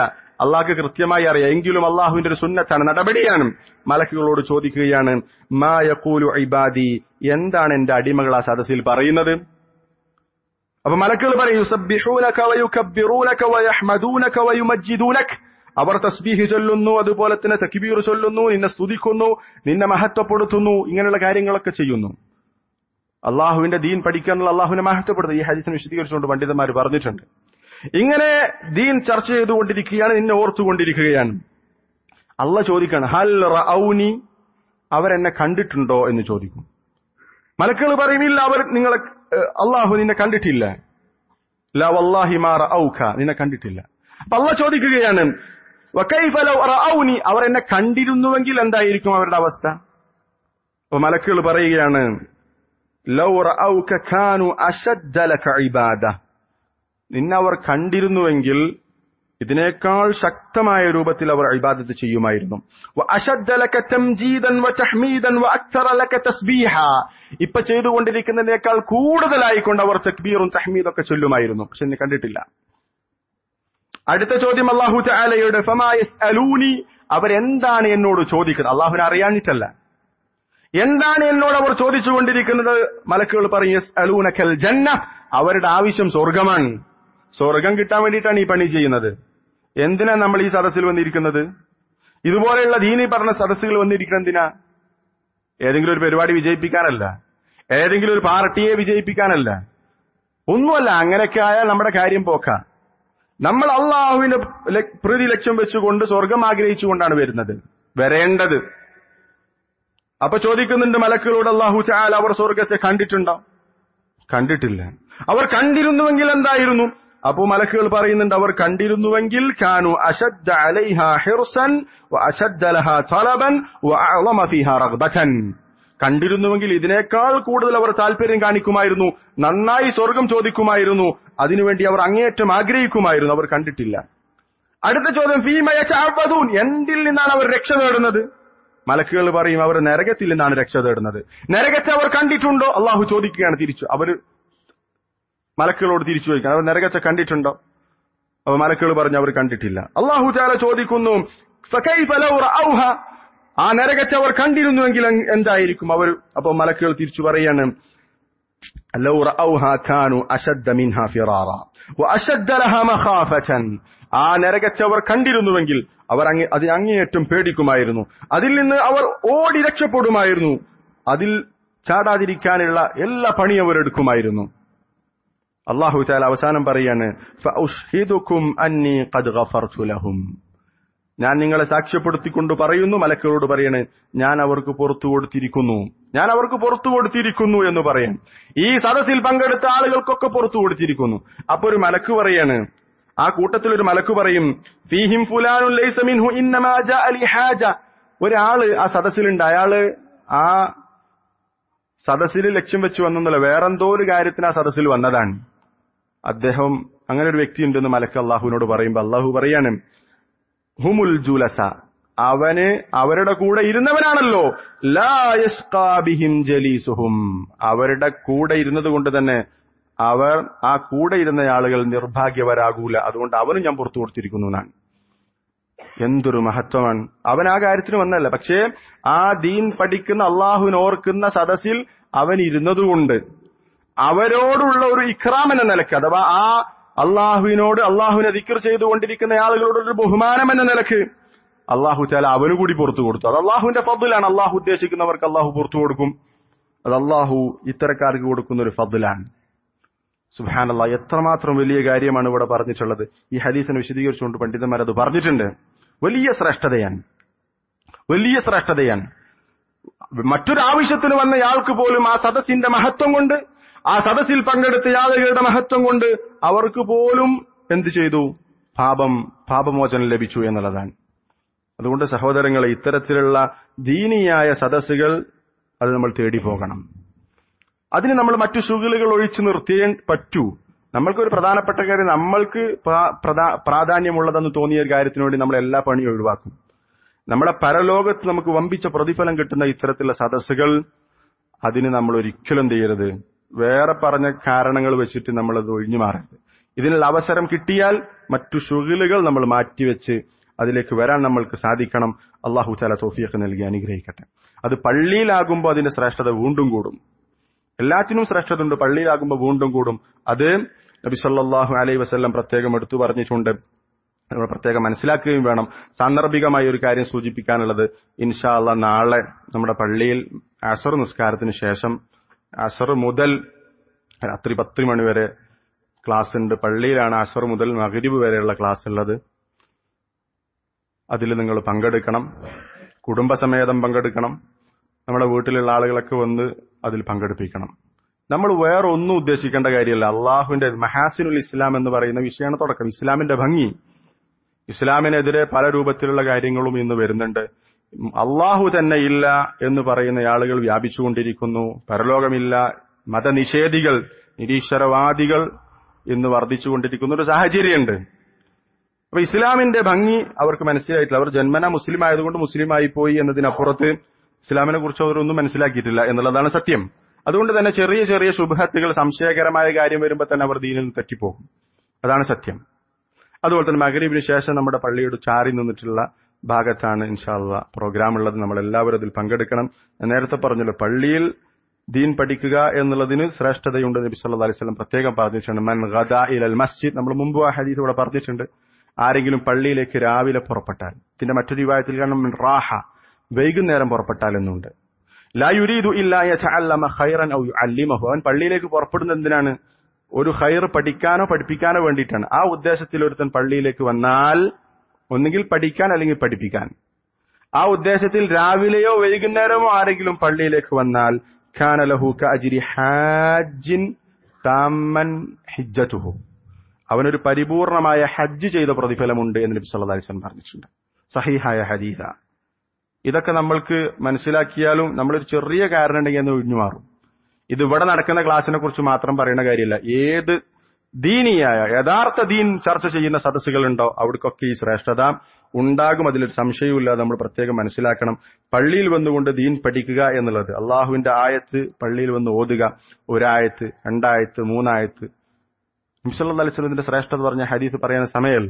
അള്ളാഹ്ക്ക് കൃത്യമായി അറിയാം എങ്കിലും അള്ളാഹുവിന്റെ ഒരു സുന്നത്താണ് നടപടിയാണ് മലക്കുകളോട് ചോദിക്കുകയാണ് മാ യഖൂലു ഇബാദി എന്താണ് എന്റെ അടിമകൾ ആ സദസ്സിൽ പറയുന്നത് അപ്പൊ മലക്കുകൾ പറയും യുസബ്ബിഹൂനക വയുകബ്ബിറൂനക വയഹ്മദൂനക വയുമജ്ജിദൂനക അവർ തസ്ബീഹ് ചൊല്ലുന്നു അതുപോലെ തന്നെ തക്ബീർ ചൊല്ലുന്നു നിന്നെ സ്തുതിക്കുന്നു നിന്നെ മഹത്വപ്പെടുത്തുന്നു ഇങ്ങനെയുള്ള കാര്യങ്ങളൊക്കെ ചെയ്യുന്നു അള്ളാഹുവിന്റെ ദീൻ പഠിക്കാനുള്ള അള്ളാഹുവിനെ മഹത്വപ്പെടുത്തുന്നു ഈ ഹദീസിനെ വിശദീകരിച്ചുകൊണ്ട് പണ്ഡിതന്മാർ പറഞ്ഞിട്ടുണ്ട് ഇങ്ങനെ ദീൻ ചർച്ച ചെയ്തുകൊണ്ടിരിക്കുകയാണ് നിന്നെ ഓർത്തുകൊണ്ടിരിക്കുകയാണ് അള്ള ചോദിക്കാണ് ഹൽ റഔനി അവരെന്നെ കണ്ടിട്ടുണ്ടോ എന്ന് ചോദിക്കും മലക്കുകൾ പറയും ഇല്ല അവർ നിങ്ങളെ ഏഹ്, അള്ളാഹു നിന്നെ കണ്ടിട്ടില്ല ലാ വല്ലാഹി മാ റഔക നിന്നെ കണ്ടിട്ടില്ല അപ്പൊ അള്ള ചോദിക്കുകയാണ് വകൈഫ ലൗ റഔനി അവർ എന്നെ കണ്ടിരുന്നുവെങ്കിൽ എന്തായിരിക്കും അവരുടെ അവസ്ഥ അപ്പൊ മലക്കുകൾ പറയുകയാണ് ലൗ റഔക കാനു അശദ്ദ ലക ഇബാദ നിന്നെ അവർ കണ്ടിരുന്നുവെങ്കിൽ ഇതിനേക്കാൾ ശക്തമായ രൂപത്തിൽ അവർ ഇബാദത്ത് ചെയ്യുമായിരുന്നു وأشد لك تمجيدا وتحميدا وأكثر لك تسبيحا ഇപ്പൊ ചെയ്തുകൊണ്ടിരിക്കുന്നതിനേക്കാൾ കൂടുതലായിക്കൊണ്ട് അവർ തക്ബീറും തഹ്മീദും ഒക്കെ ചൊല്ലുമായിരുന്നു പക്ഷെ എന്നെ കണ്ടിട്ടില്ല അടുത്ത ചോദ്യം അള്ളാഹു ചാലയുടെ അലൂനി അവരെന്താണ് എന്നോട് ചോദിക്കുന്നത് അള്ളാഹുവിനെ അറിയാഞ്ഞിട്ടല്ല എന്താണ് എന്നോട് അവർ ചോദിച്ചുകൊണ്ടിരിക്കുന്നത് മലക്കുകൾ പറയും യസ് അലൂനക്കൽ ജന്ന അവരുടെ ആവശ്യം സ്വർഗമാണ് സ്വർഗം കിട്ടാൻ വേണ്ടിയിട്ടാണ് ഈ പണി ചെയ്യുന്നത് എന്തിനാ നമ്മൾ ഈ സദസ്സിൽ വന്നിരിക്കുന്നത് ഇതുപോലെയുള്ള ദീനി പറഞ്ഞ സദസ്സുകൾ വന്നിരിക്കുന്നത് എന്തിനാ ഏതെങ്കിലും ഒരു പരിപാടി വിജയിപ്പിക്കാനല്ല ഏതെങ്കിലും ഒരു പാർട്ടിയെ വിജയിപ്പിക്കാനല്ല ഒന്നുമല്ല അങ്ങനെയൊക്കെ ആയാൽ നമ്മുടെ കാര്യം പോക്ക നമ്മൾ അള്ളാഹുവിന്റെ ല- പ്രതി ലക്ഷ്യം വെച്ചുകൊണ്ട് സ്വർഗം ആഗ്രഹിച്ചുകൊണ്ടാണ് വരുന്നത് വരേണ്ടത് അപ്പൊ ചോദിക്കുന്നുണ്ട് മലക്കുകളോട് അള്ളാഹു ചാൽ അവർ സ്വർഗത്തെ കണ്ടിട്ടുണ്ടോ കണ്ടിട്ടില്ല അവർ കണ്ടിരുന്നുവെങ്കിൽ എന്തായിരുന്നു അപ്പോ മലക്കുകൾ പറയുന്നുണ്ട് അവർ കണ്ടിരുന്നുവെങ്കിൽ കാനു അശദ്ദ അലൈഹ ഹിർസൻ വ അശദ്ദ ലഹ തലബൻ വ അഅളമ ഫീഹ റഗ്ബതൻ കണ്ടിരുന്നുവെങ്കിൽ ഇതിനേക്കാൾ കൂടുതൽ അവർ താല്പര്യം കാണിക്കുമായിരുന്നു നന്നായി സ്വർഗം ചോദിക്കുമായിരുന്നു അതിനുവേണ്ടി അവർ അങ്ങേയറ്റം ആഗ്രഹിക്കുമായിരുന്നു അവർ കണ്ടിട്ടില്ല അടുത്ത ചോദ്യം ഫീമയ ചാവതൂൻ എന്തിൽ നിന്നാണ് അവർ രക്ഷ നേടുന്നത് മലക്കുകൾ പറയും അവർ നരകത്തിൽ നിന്നാണ് രക്ഷ തേടുന്നത് നരകത്തെ അവർ കണ്ടിട്ടുണ്ടോ അള്ളാഹു ചോദിക്കുകയാണ് തിരിച്ചു അവർ മലക്കുകളോട് തിരിച്ചു ചോദിക്കണം അവർ നരകത്തെ കണ്ടിട്ടുണ്ടോ അപ്പൊ മലക്കുകൾ പറഞ്ഞു അവർ കണ്ടിട്ടില്ല അള്ളാഹു ചാല ചോദിക്കുന്നു "ഫകൈഫ ലൗ റഅൗഹ?" ആ നരകത്തെ അവർ കണ്ടിരുന്നുവെങ്കിൽ എൻ- എന്തായിരിക്കും അവർ അപ്പൊ മലക്കുകൾ തിരിച്ചു പറയാണ് لو رأوها كانوا أشد منها فرارا وأشد لها مخافة ആ നരകത്തെ അവർ കണ്ടിരുന്നുവെങ്കിൽ അവർ അങ്ങ് അത് അങ്ങേയറ്റം പേടിക്കുമായിരുന്നു അതിൽ നിന്ന് അവർ ഓടി രക്ഷപ്പെടുമായിരുന്നു അതിൽ ചാടാതിരിക്കാനുള്ള എല്ലാ പണി അവർ എടുക്കുമായിരുന്നു അള്ളാഹു താല അവസാനം പറയാണ് "ഫഅുഷ്ഹിദുക്കും അന്നി ഖദ് ഗഫർതു ലഹും." ഞാൻ നിങ്ങളെ സാക്ഷ്യപ്പെടുത്തിക്കൊണ്ട് പറയുന്നു മലക്കളോട് പറയണ് ഞാൻ അവർക്ക് പുറത്തു കൊടുത്തിരിക്കുന്നു ഞാൻ അവർക്ക് പുറത്തു കൊടുത്തിരിക്കുന്നു എന്ന് പറയാൻ ഈ സദസ്സിൽ പങ്കെടുത്ത ആളുകൾക്കൊക്കെ പുറത്തു കൊടുത്തിരിക്കുന്നു അപ്പൊ ഒരു മലക്ക് പറയാണ് ആ കൂട്ടത്തിൽ ഒരു മലക്ക് പറയും ഫീഹിം ഫുലാനുൻ ലൈസ മിൻഹു ഇന്നമാ ജാഅ ലിഹാജ ഒരാള് ആ സദസ്സിലുണ്ട് അയാള് ആ സദസ്സിൽ ലക്ഷ്യം വെച്ച് വന്നൊന്നുമല്ല വേറെന്തോ ഒരു കാര്യത്തിന് ആ സദസ്സിൽ വന്നതാണ് അദ്ദേഹം അങ്ങനെ ഒരു വ്യക്തി ഉണ്ടെന്ന് മലക്ക് അള്ളാഹുവിനോട് പറയുമ്പോൾ അള്ളാഹു പറയാണ് ഹുമുൽ ജുലസ അവന് അവരുടെ കൂടെ ഇരുന്നവനാണല്ലോ ലാ യസ്ഖാ ബിഹിം ജലീസുഹും അവരുടെ കൂടെ ഇരുന്നത് കൊണ്ട് തന്നെ അവർ ആ കൂടെ ഇരുന്ന ആളുകൾ നിർഭാഗ്യവരാകൂല അതുകൊണ്ട് അവനും ഞാൻ പുറത്തു കൊടുത്തിരിക്കുന്നു എന്നാണ് എന്തൊരു മഹത്വമാണ് അവൻ ആ കാര്യത്തിന് വന്നല്ല പക്ഷേ ആ ദീൻ പഠിക്കുന്ന അള്ളാഹുവിനെ ഓർക്കുന്ന സദസ്സിൽ അവൻ ഇരുന്നതുകൊണ്ട് അവരോടുള്ള ഒരു ഇഖ്റാം എന്ന നിലക്ക് അഥവാ ആ അള്ളാഹുവിനോട് അള്ളാഹുവിനെ ദിക്കർ ചെയ്തുകൊണ്ടിരിക്കുന്ന ആളുകളോടൊരു ബഹുമാനം എന്ന നിലക്ക് അള്ളാഹു ചാല അവന് കൂടി പുറത്തു കൊടുത്തു അത് അള്ളാഹുവിന്റെ ഫضലാണ് അള്ളാഹു ഉദ്ദേശിക്കുന്നവർക്ക് അള്ളാഹു പുറത്തു കൊടുക്കും അത് അള്ളാഹു ഇത്തരക്കാർക്ക് കൊടുക്കുന്ന ഒരു ഫضലാണ് സുഹാനല്ല എത്രമാത്രം വലിയ കാര്യമാണ് ഇവിടെ പറഞ്ഞിട്ടുള്ളത് ഈ ഹദീസിനെ വിശദീകരിച്ചുകൊണ്ട് പണ്ഡിതന്മാർ അത് പറഞ്ഞിട്ടുണ്ട് വലിയ ശ്രേഷ്ഠതയാണ് വലിയ ശ്രേഷ്ഠതയാണ് മറ്റൊരു ആവശ്യത്തിന് വന്നയാൾക്ക് പോലും ആ സദസ്സിന്റെ മഹത്വം കൊണ്ട് ആ സദസ്സിൽ പങ്കെടുത്ത ആളുകളുടെ മഹത്വം കൊണ്ട് അവർക്ക് പോലും എന്ത് ചെയ്തു പാപം പാപമോചനം ലഭിച്ചു എന്നുള്ളതാണ് അതുകൊണ്ട് സഹോദരങ്ങളെ ഇത്തരത്തിലുള്ള ദീനിയായ സദസ്സുകൾ അത് നമ്മൾ തേടി പോകണം അതിന് നമ്മൾ മറ്റു ശുഗലുകൾ ഒഴിച്ചു നിർത്തിയേ പറ്റൂ നമ്മൾക്കൊരു പ്രധാനപ്പെട്ട കാര്യം നമ്മൾക്ക് പ്രാ- പ്രധാ- പ്രാധാന്യമുള്ളതെന്ന് തോന്നിയ ഒരു കാര്യത്തിന് വേണ്ടി നമ്മൾ എല്ലാ പണിയും ഒഴിവാക്കും നമ്മുടെ പരലോകത്ത് നമുക്ക് വമ്പിച്ച പ്രതിഫലം കിട്ടുന്ന ഇത്തരത്തിലുള്ള സദസ്സുകൾ അതിന് നമ്മൾ ഒരിക്കലും എന്ത് ചെയ്യരുത് വേറെ പറഞ്ഞ കാരണങ്ങൾ വെച്ചിട്ട് നമ്മൾ അത് ഒഴിഞ്ഞു മാറരുത് ഇതിനുള്ള അവസരം കിട്ടിയാൽ മറ്റു ഷുഗിലുകൾ നമ്മൾ മാറ്റിവെച്ച് അതിലേക്ക് വരാൻ നമ്മൾക്ക് സാധിക്കണം അള്ളാഹു താല തോഫിയൊക്കെ നൽകി അനുഗ്രഹിക്കട്ടെ അത് പള്ളിയിലാകുമ്പോൾ അതിന്റെ ശ്രേഷ്ഠത വീണ്ടും കൂടും എല്ലാറ്റിനും ശ്രേഷ്ഠത ഉണ്ട് പള്ളിയിലാകുമ്പോൾ വീണ്ടും കൂടും അത് നബി സല്ലല്ലാഹു അലൈഹി വസല്ലം പ്രത്യേകം എടുത്തു പറഞ്ഞിട്ടുണ്ട് നമ്മൾ പ്രത്യേകം മനസ്സിലാക്കുകയും വേണം സാന്ദർഭികമായ ഒരു കാര്യം സൂചിപ്പിക്കാനുള്ളത് ഇൻഷാ അള്ളാ നാളെ നമ്മുടെ പള്ളിയിൽ അസർ നിസ്കാരത്തിന് ശേഷം അസർ മുതൽ രാത്രി പത്ത് മണി വരെ ക്ലാസ് ഉണ്ട് പള്ളിയിലാണ് അസർ മുതൽ മകരിബ് വരെയുള്ള ക്ലാസ് ഉള്ളത് അതിൽ നിങ്ങൾ പങ്കെടുക്കണം കുടുംബസമേതം പങ്കെടുക്കണം നമ്മുടെ വീട്ടിലുള്ള ആളുകളൊക്കെ വന്ന് അതിൽ പങ്കെടുപ്പിക്കണം നമ്മൾ വേറെ ഒന്നും ഉദ്ദേശിക്കേണ്ട കാര്യമല്ല അള്ളാഹുവിന്റെ മഹാസിനുൽ ഇസ്ലാം എന്ന് പറയുന്ന വിഷയമാണ് തുടക്കം ഇസ്ലാമിന്റെ ഭംഗി ഇസ്ലാമിനെതിരെ പല രൂപത്തിലുള്ള കാര്യങ്ങളും ഇന്ന് വരുന്നുണ്ട് അള്ളാഹു തന്നെ ഇല്ല എന്ന് പറയുന്ന ആളുകൾ വ്യാപിച്ചുകൊണ്ടിരിക്കുന്നു പരലോകമില്ല മതനിഷേധികൾ നിരീശ്വരവാദികൾ ഇന്ന് വർദ്ധിച്ചുകൊണ്ടിരിക്കുന്ന ഒരു സാഹചര്യമുണ്ട് അപ്പൊ ഇസ്ലാമിന്റെ ഭംഗി അവർക്ക് മനസ്സിലായിട്ടില്ല അവർ ജന്മന മുസ്ലിം ആയതുകൊണ്ട് മുസ്ലിമായി പോയി എന്നതിനപ്പുറത്ത് ഇസ്ലാമിനെ കുറിച്ച് അവരൊന്നും മനസ്സിലാക്കിയിട്ടില്ല എന്നുള്ളതാണ് സത്യം അതുകൊണ്ട് തന്നെ ചെറിയ ചെറിയ ശുഭഹത്തുകൾ സംശയകരമായ കാര്യം വരുമ്പോൾ തന്നെ അവർ ദീനിൽ നിന്ന് തെറ്റിപ്പോകും അതാണ് സത്യം അതുപോലെ തന്നെ മകരീബിന് ശേഷം നമ്മുടെ പള്ളിയോട് ചാരി നിന്നിട്ടുള്ള ഭാഗത്താണ് ഇൻഷാല്ല പ്രോഗ്രാം ഉള്ളത് നമ്മൾ എല്ലാവരും അതിൽ പങ്കെടുക്കണം ഞാൻ നേരത്തെ പറഞ്ഞല്ലോ പള്ളിയിൽ ദീൻ പഠിക്കുക എന്നുള്ളതിന് ശ്രേഷ്ഠതയുണ്ട് നബി സല്ലല്ലാഹു അലൈഹി വസല്ലം പ്രത്യേകം പറഞ്ഞിട്ടുണ്ട് മൻ ഗദാ ഇലൽ മസ്ജിദ് നമ്മൾ മുമ്പ് ആ ഹദീസ് ഇവിടെ പറഞ്ഞിട്ടുണ്ട് ആരെങ്കിലും പള്ളിയിലേക്ക് രാവിലെ പുറപ്പെട്ടാൽ ഇതിന്റെ മറ്റൊരു വിഭാഗത്തിൽ കാണും റാഹ വൈകുന്നേരം പുറപ്പെട്ടാൽ എന്നുണ്ട് ലാ യുരീദു ഇല്ലാ യതഅല്ലമ ഖൈറൻ ഔ യുഅല്ലിമഹു അവൻ പള്ളിയിലേക്ക് പുറപ്പെടുന്നത് എന്തിനാണ് ഒരു ഖൈർ പഠിക്കാനോ പഠിപ്പിക്കാനോ വേണ്ടിയിട്ടാണ് ആ ഉദ്ദേശത്തിൽ ഒരുത്തൻ പള്ളിയിലേക്ക് വന്നാൽ ഒന്നുകിൽ പഠിക്കാൻ അല്ലെങ്കിൽ പഠിപ്പിക്കാൻ ആ ഉദ്ദേശത്തിൽ രാവിലെയോ വൈകുന്നേരമോ ആരെങ്കിലും പള്ളിയിലേക്ക് വന്നാൽ ഖാന ലഹു കഅജ്രി ഹാജിൻ താമൻ ഹിജ്ജതുഹു അവനൊരു പരിപൂർണമായ ഹജ്ജ് ചെയ്ത പ്രതിഫലമുണ്ട് എന്ന് നബി സല്ലല്ലാഹു അലൈഹി വസല്ലം പറഞ്ഞിട്ടുണ്ട് സഹീഹായ ഹദീസ ഇതൊക്കെ നമ്മൾക്ക് മനസ്സിലാക്കിയാലും നമ്മളൊരു ചെറിയ കാരണം ഉണ്ടെങ്കിൽ എന്ന് ഒഴിഞ്ഞു മാറും ഇത് ഇവിടെ നടക്കുന്ന ക്ലാസ്സിനെ കുറിച്ച് മാത്രം പറയുന്ന കാര്യമില്ല ഏത് ദീനിയായ യഥാർത്ഥ ദീൻ ചർച്ച ചെയ്യുന്ന സദസ്സുകളുണ്ടോ അവിടേക്കൊക്കെ ഈ ശ്രേഷ്ഠത ഉണ്ടാകും അതിലൊരു സംശയവുമില്ല നമ്മൾ പ്രത്യേകം മനസ്സിലാക്കണം പള്ളിയിൽ വന്നുകൊണ്ട് ദീൻ പഠിക്കുക എന്നുള്ളത് അള്ളാഹുവിന്റെ ആയത്ത് പള്ളിയിൽ വന്ന് ഓതുക ഒരായത്ത് രണ്ടായത്ത് മൂന്നായത്ത് നിമിഷല്ല അലിസ്ലത്തിന്റെ ശ്രേഷ്ഠത പറഞ്ഞ ഹദീസ് പറയാൻ സമയമല്ല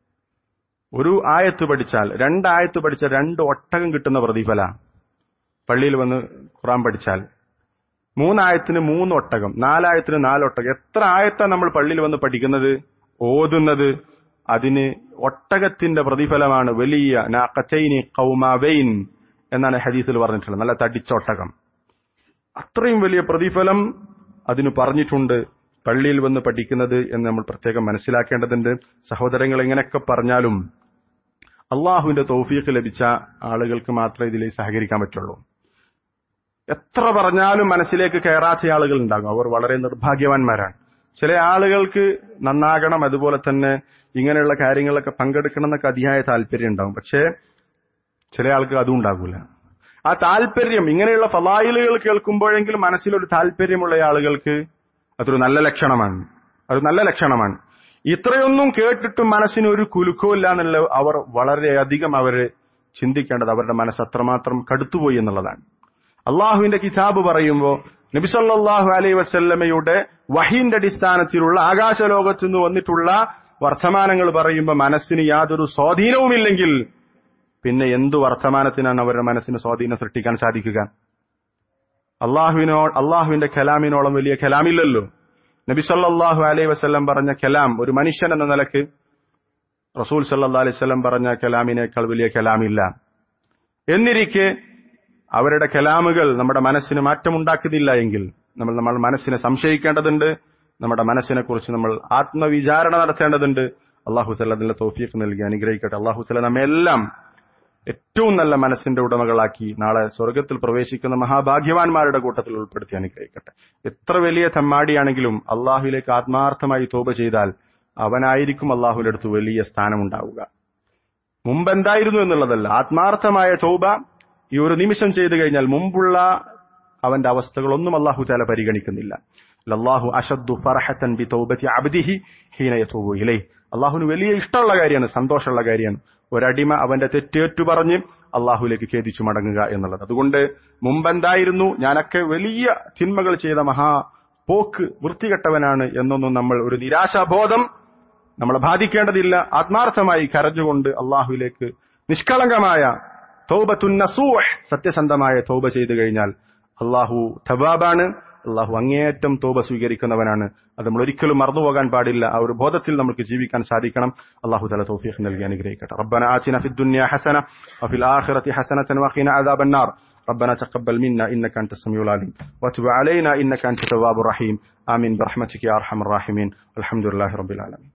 ഒരു ആയത്ത് പഠിച്ചാൽ രണ്ടായത്ത് പഠിച്ചാൽ രണ്ട് ഒട്ടകം കിട്ടുന്ന പ്രതിഫല പള്ളിയിൽ വന്ന് ഖുറാൻ പഠിച്ചാൽ മൂന്നായത്തിന് മൂന്ന് ഒട്ടകം നാലായത്തിന് നാലൊട്ടകം എത്ര ആയത്താണ് നമ്മൾ പള്ളിയിൽ വന്ന് പഠിക്കുന്നത് ഓതുന്നത് അതിന് ഒട്ടകത്തിന്റെ പ്രതിഫലമാണ് വലിയ നാക്കച്ചൈനി കൗമാവൈൻ എന്നാണ് ഹദീസിൽ പറഞ്ഞിട്ടുള്ളത് നല്ല തടിച്ച ഒട്ടകം അത്രയും വലിയ പ്രതിഫലം അതിന് പറഞ്ഞിട്ടുണ്ട് പള്ളിയിൽ വന്ന് പഠിക്കുന്നത് എന്ന് നമ്മൾ പ്രത്യേകം മനസ്സിലാക്കേണ്ടതുണ്ട് സഹോദരങ്ങൾ എങ്ങനെയൊക്കെ പറഞ്ഞാലും അള്ളാഹുവിന്റെ തൗഫീഖ് ലഭിച്ച ആളുകൾക്ക് മാത്രമേ ഇതിൽ സഹകരിക്കാൻ പറ്റുള്ളൂ എത്ര പറഞ്ഞാലും മനസ്സിലേക്ക് കയറാത്ത ആളുകൾ ഉണ്ടാകും അവർ വളരെ നിർഭാഗ്യവാന്മാരാണ് ചില ആളുകൾക്ക് നന്നാകണം അതുപോലെ തന്നെ ഇങ്ങനെയുള്ള കാര്യങ്ങളൊക്കെ പങ്കെടുക്കണം എന്നൊക്കെ അതിയായ താല്പര്യം ഉണ്ടാകും പക്ഷേ ചില ആൾക്ക് അതും ഉണ്ടാകൂല ആ താല്പര്യം ഇങ്ങനെയുള്ള ഫലായിലുകൾ കേൾക്കുമ്പോഴെങ്കിലും മനസ്സിലൊരു താല്പര്യമുള്ള ആളുകൾക്ക് അതൊരു നല്ല ലക്ഷണമാണ് അത് നല്ല ലക്ഷണമാണ് ഇത്രയൊന്നും കേട്ടിട്ടും മനസ്സിന് ഒരു കുലുക്കമില്ല എന്നുള്ള അവർ വളരെയധികം അവര് ചിന്തിക്കേണ്ടത് അവരുടെ മനസ്സ് അത്രമാത്രം കടുത്തുപോയി എന്നുള്ളതാണ് അള്ളാഹുവിന്റെ കിതാബ് പറയുമ്പോൾ നബിസല്ലാഹു അലൈ വസല്ലമയുടെ വഹീന്റെ അടിസ്ഥാനത്തിലുള്ള ആകാശലോകത്ത് നിന്ന് വന്നിട്ടുള്ള വർത്തമാനങ്ങൾ പറയുമ്പോൾ മനസ്സിന് യാതൊരു സ്വാധീനവുമില്ലെങ്കിൽ പിന്നെ എന്തു വർത്തമാനത്തിനാണ് അവരുടെ മനസ്സിന് സ്വാധീനം സൃഷ്ടിക്കാൻ സാധിക്കുക അള്ളാഹുവിനോ അള്ളാഹുവിന്റെ കലാമിനോളം വലിയ കലാമില്ലല്ലോ നബി സല്ലാഹു അലൈ വസ്ല്ലം പറഞ്ഞ കലാം ഒരു മനുഷ്യൻ എന്ന നിലക്ക് റസൂൽ സല്ലാ അലൈഹി സ്വലം പറഞ്ഞ കലാമിനേക്കാൾ വലിയ കലാമില്ല എന്നിരിക്കെ അവരുടെ കലാമുകൾ നമ്മുടെ മനസ്സിന് മാറ്റമുണ്ടാക്കുന്നില്ല എങ്കിൽ നമ്മൾ നമ്മൾ മനസ്സിനെ സംശയിക്കേണ്ടതുണ്ട് നമ്മുടെ മനസ്സിനെ കുറിച്ച് നമ്മൾ ആത്മവിചാരണ നടത്തേണ്ടതുണ്ട് അള്ളാഹു സല്ല അതിന്റെ തോഫീക്ക് നൽകി അനുഗ്രഹിക്കട്ടെ അള്ളാഹു സല്ല നമ്മെല്ലാം ഏറ്റവും നല്ല മനസ്സിന്റെ ഉടമകളാക്കി നാളെ സ്വർഗത്തിൽ പ്രവേശിക്കുന്ന മഹാഭാഗ്യവാന്മാരുടെ കൂട്ടത്തിൽ ഉൾപ്പെടുത്തി അനുഗ്രഹിക്കട്ടെ എത്ര വലിയ തെമ്മാടിയാണെങ്കിലും അള്ളാഹുവിലേക്ക് ആത്മാർത്ഥമായി തോപ ചെയ്താൽ അവനായിരിക്കും അള്ളാഹുവിന്റെ അടുത്ത് വലിയ സ്ഥാനമുണ്ടാവുക മുമ്പ് എന്തായിരുന്നു എന്നുള്ളതല്ല ആത്മാർത്ഥമായ തോബ ഈ ഒരു നിമിഷം ചെയ്തു കഴിഞ്ഞാൽ മുമ്പുള്ള അവന്റെ അവസ്ഥകളൊന്നും അള്ളാഹു ചാല പരിഗണിക്കുന്നില്ല അള്ളാഹു അഷദ്ദു ഫറഹത്തൻ ബി തൗബത്തി അബ്ദിഹി ഹീന യതൂബു ഇലൈ അള്ളാഹുവിന് വലിയ ഇഷ്ടമുള്ള കാര്യമാണ് സന്തോഷമുള്ള കാര്യമാണ് ഒരടിമ അവന്റെ തെറ്റേറ്റു പറഞ്ഞ് അള്ളാഹുലേക്ക് ഖേദിച്ചു മടങ്ങുക എന്നുള്ളത് അതുകൊണ്ട് മുമ്പെന്തായിരുന്നു ഞാനൊക്കെ വലിയ തിന്മകൾ ചെയ്ത മഹാ പോക്ക് വൃത്തികെട്ടവനാണ് എന്നൊന്നും നമ്മൾ ഒരു നിരാശാബോധം നമ്മളെ ബാധിക്കേണ്ടതില്ല ആത്മാർത്ഥമായി കരഞ്ഞുകൊണ്ട് അള്ളാഹുവിലേക്ക് നിഷ്കളങ്കമായ തൗബത്തുൻ നസൂഹ് സത്യസന്ധമായ തൗബ ചെയ്തു കഴിഞ്ഞാൽ അള്ളാഹു തവാബാണ് അള്ളാഹു അങ്ങേയറ്റം തോപ സ്വീകരിക്കുന്നവനാണ് അത് നമ്മൾ ഒരിക്കലും മറന്നുപോകാൻ പാടില്ല ആ ഒരു ബോധത്തിൽ നമുക്ക് ജീവിക്കാൻ സാധിക്കണം അള്ളാഹു തല തൗഫീഖ് നൽകി അനുഗ്രഹിക്കട്ടെ റബ്ബന ആതിന ഫിദ് ദുനിയ ഹസന വഫിൽ ആഖിറതി ഹസനതൻ വഖിന അദാബൻ നാർ ربنا تقبل منا انك انت السميع العليم وتب علينا انك انت التواب الرحيم امين برحمتك يا ارحم الراحمين الحمد لله رب العالمين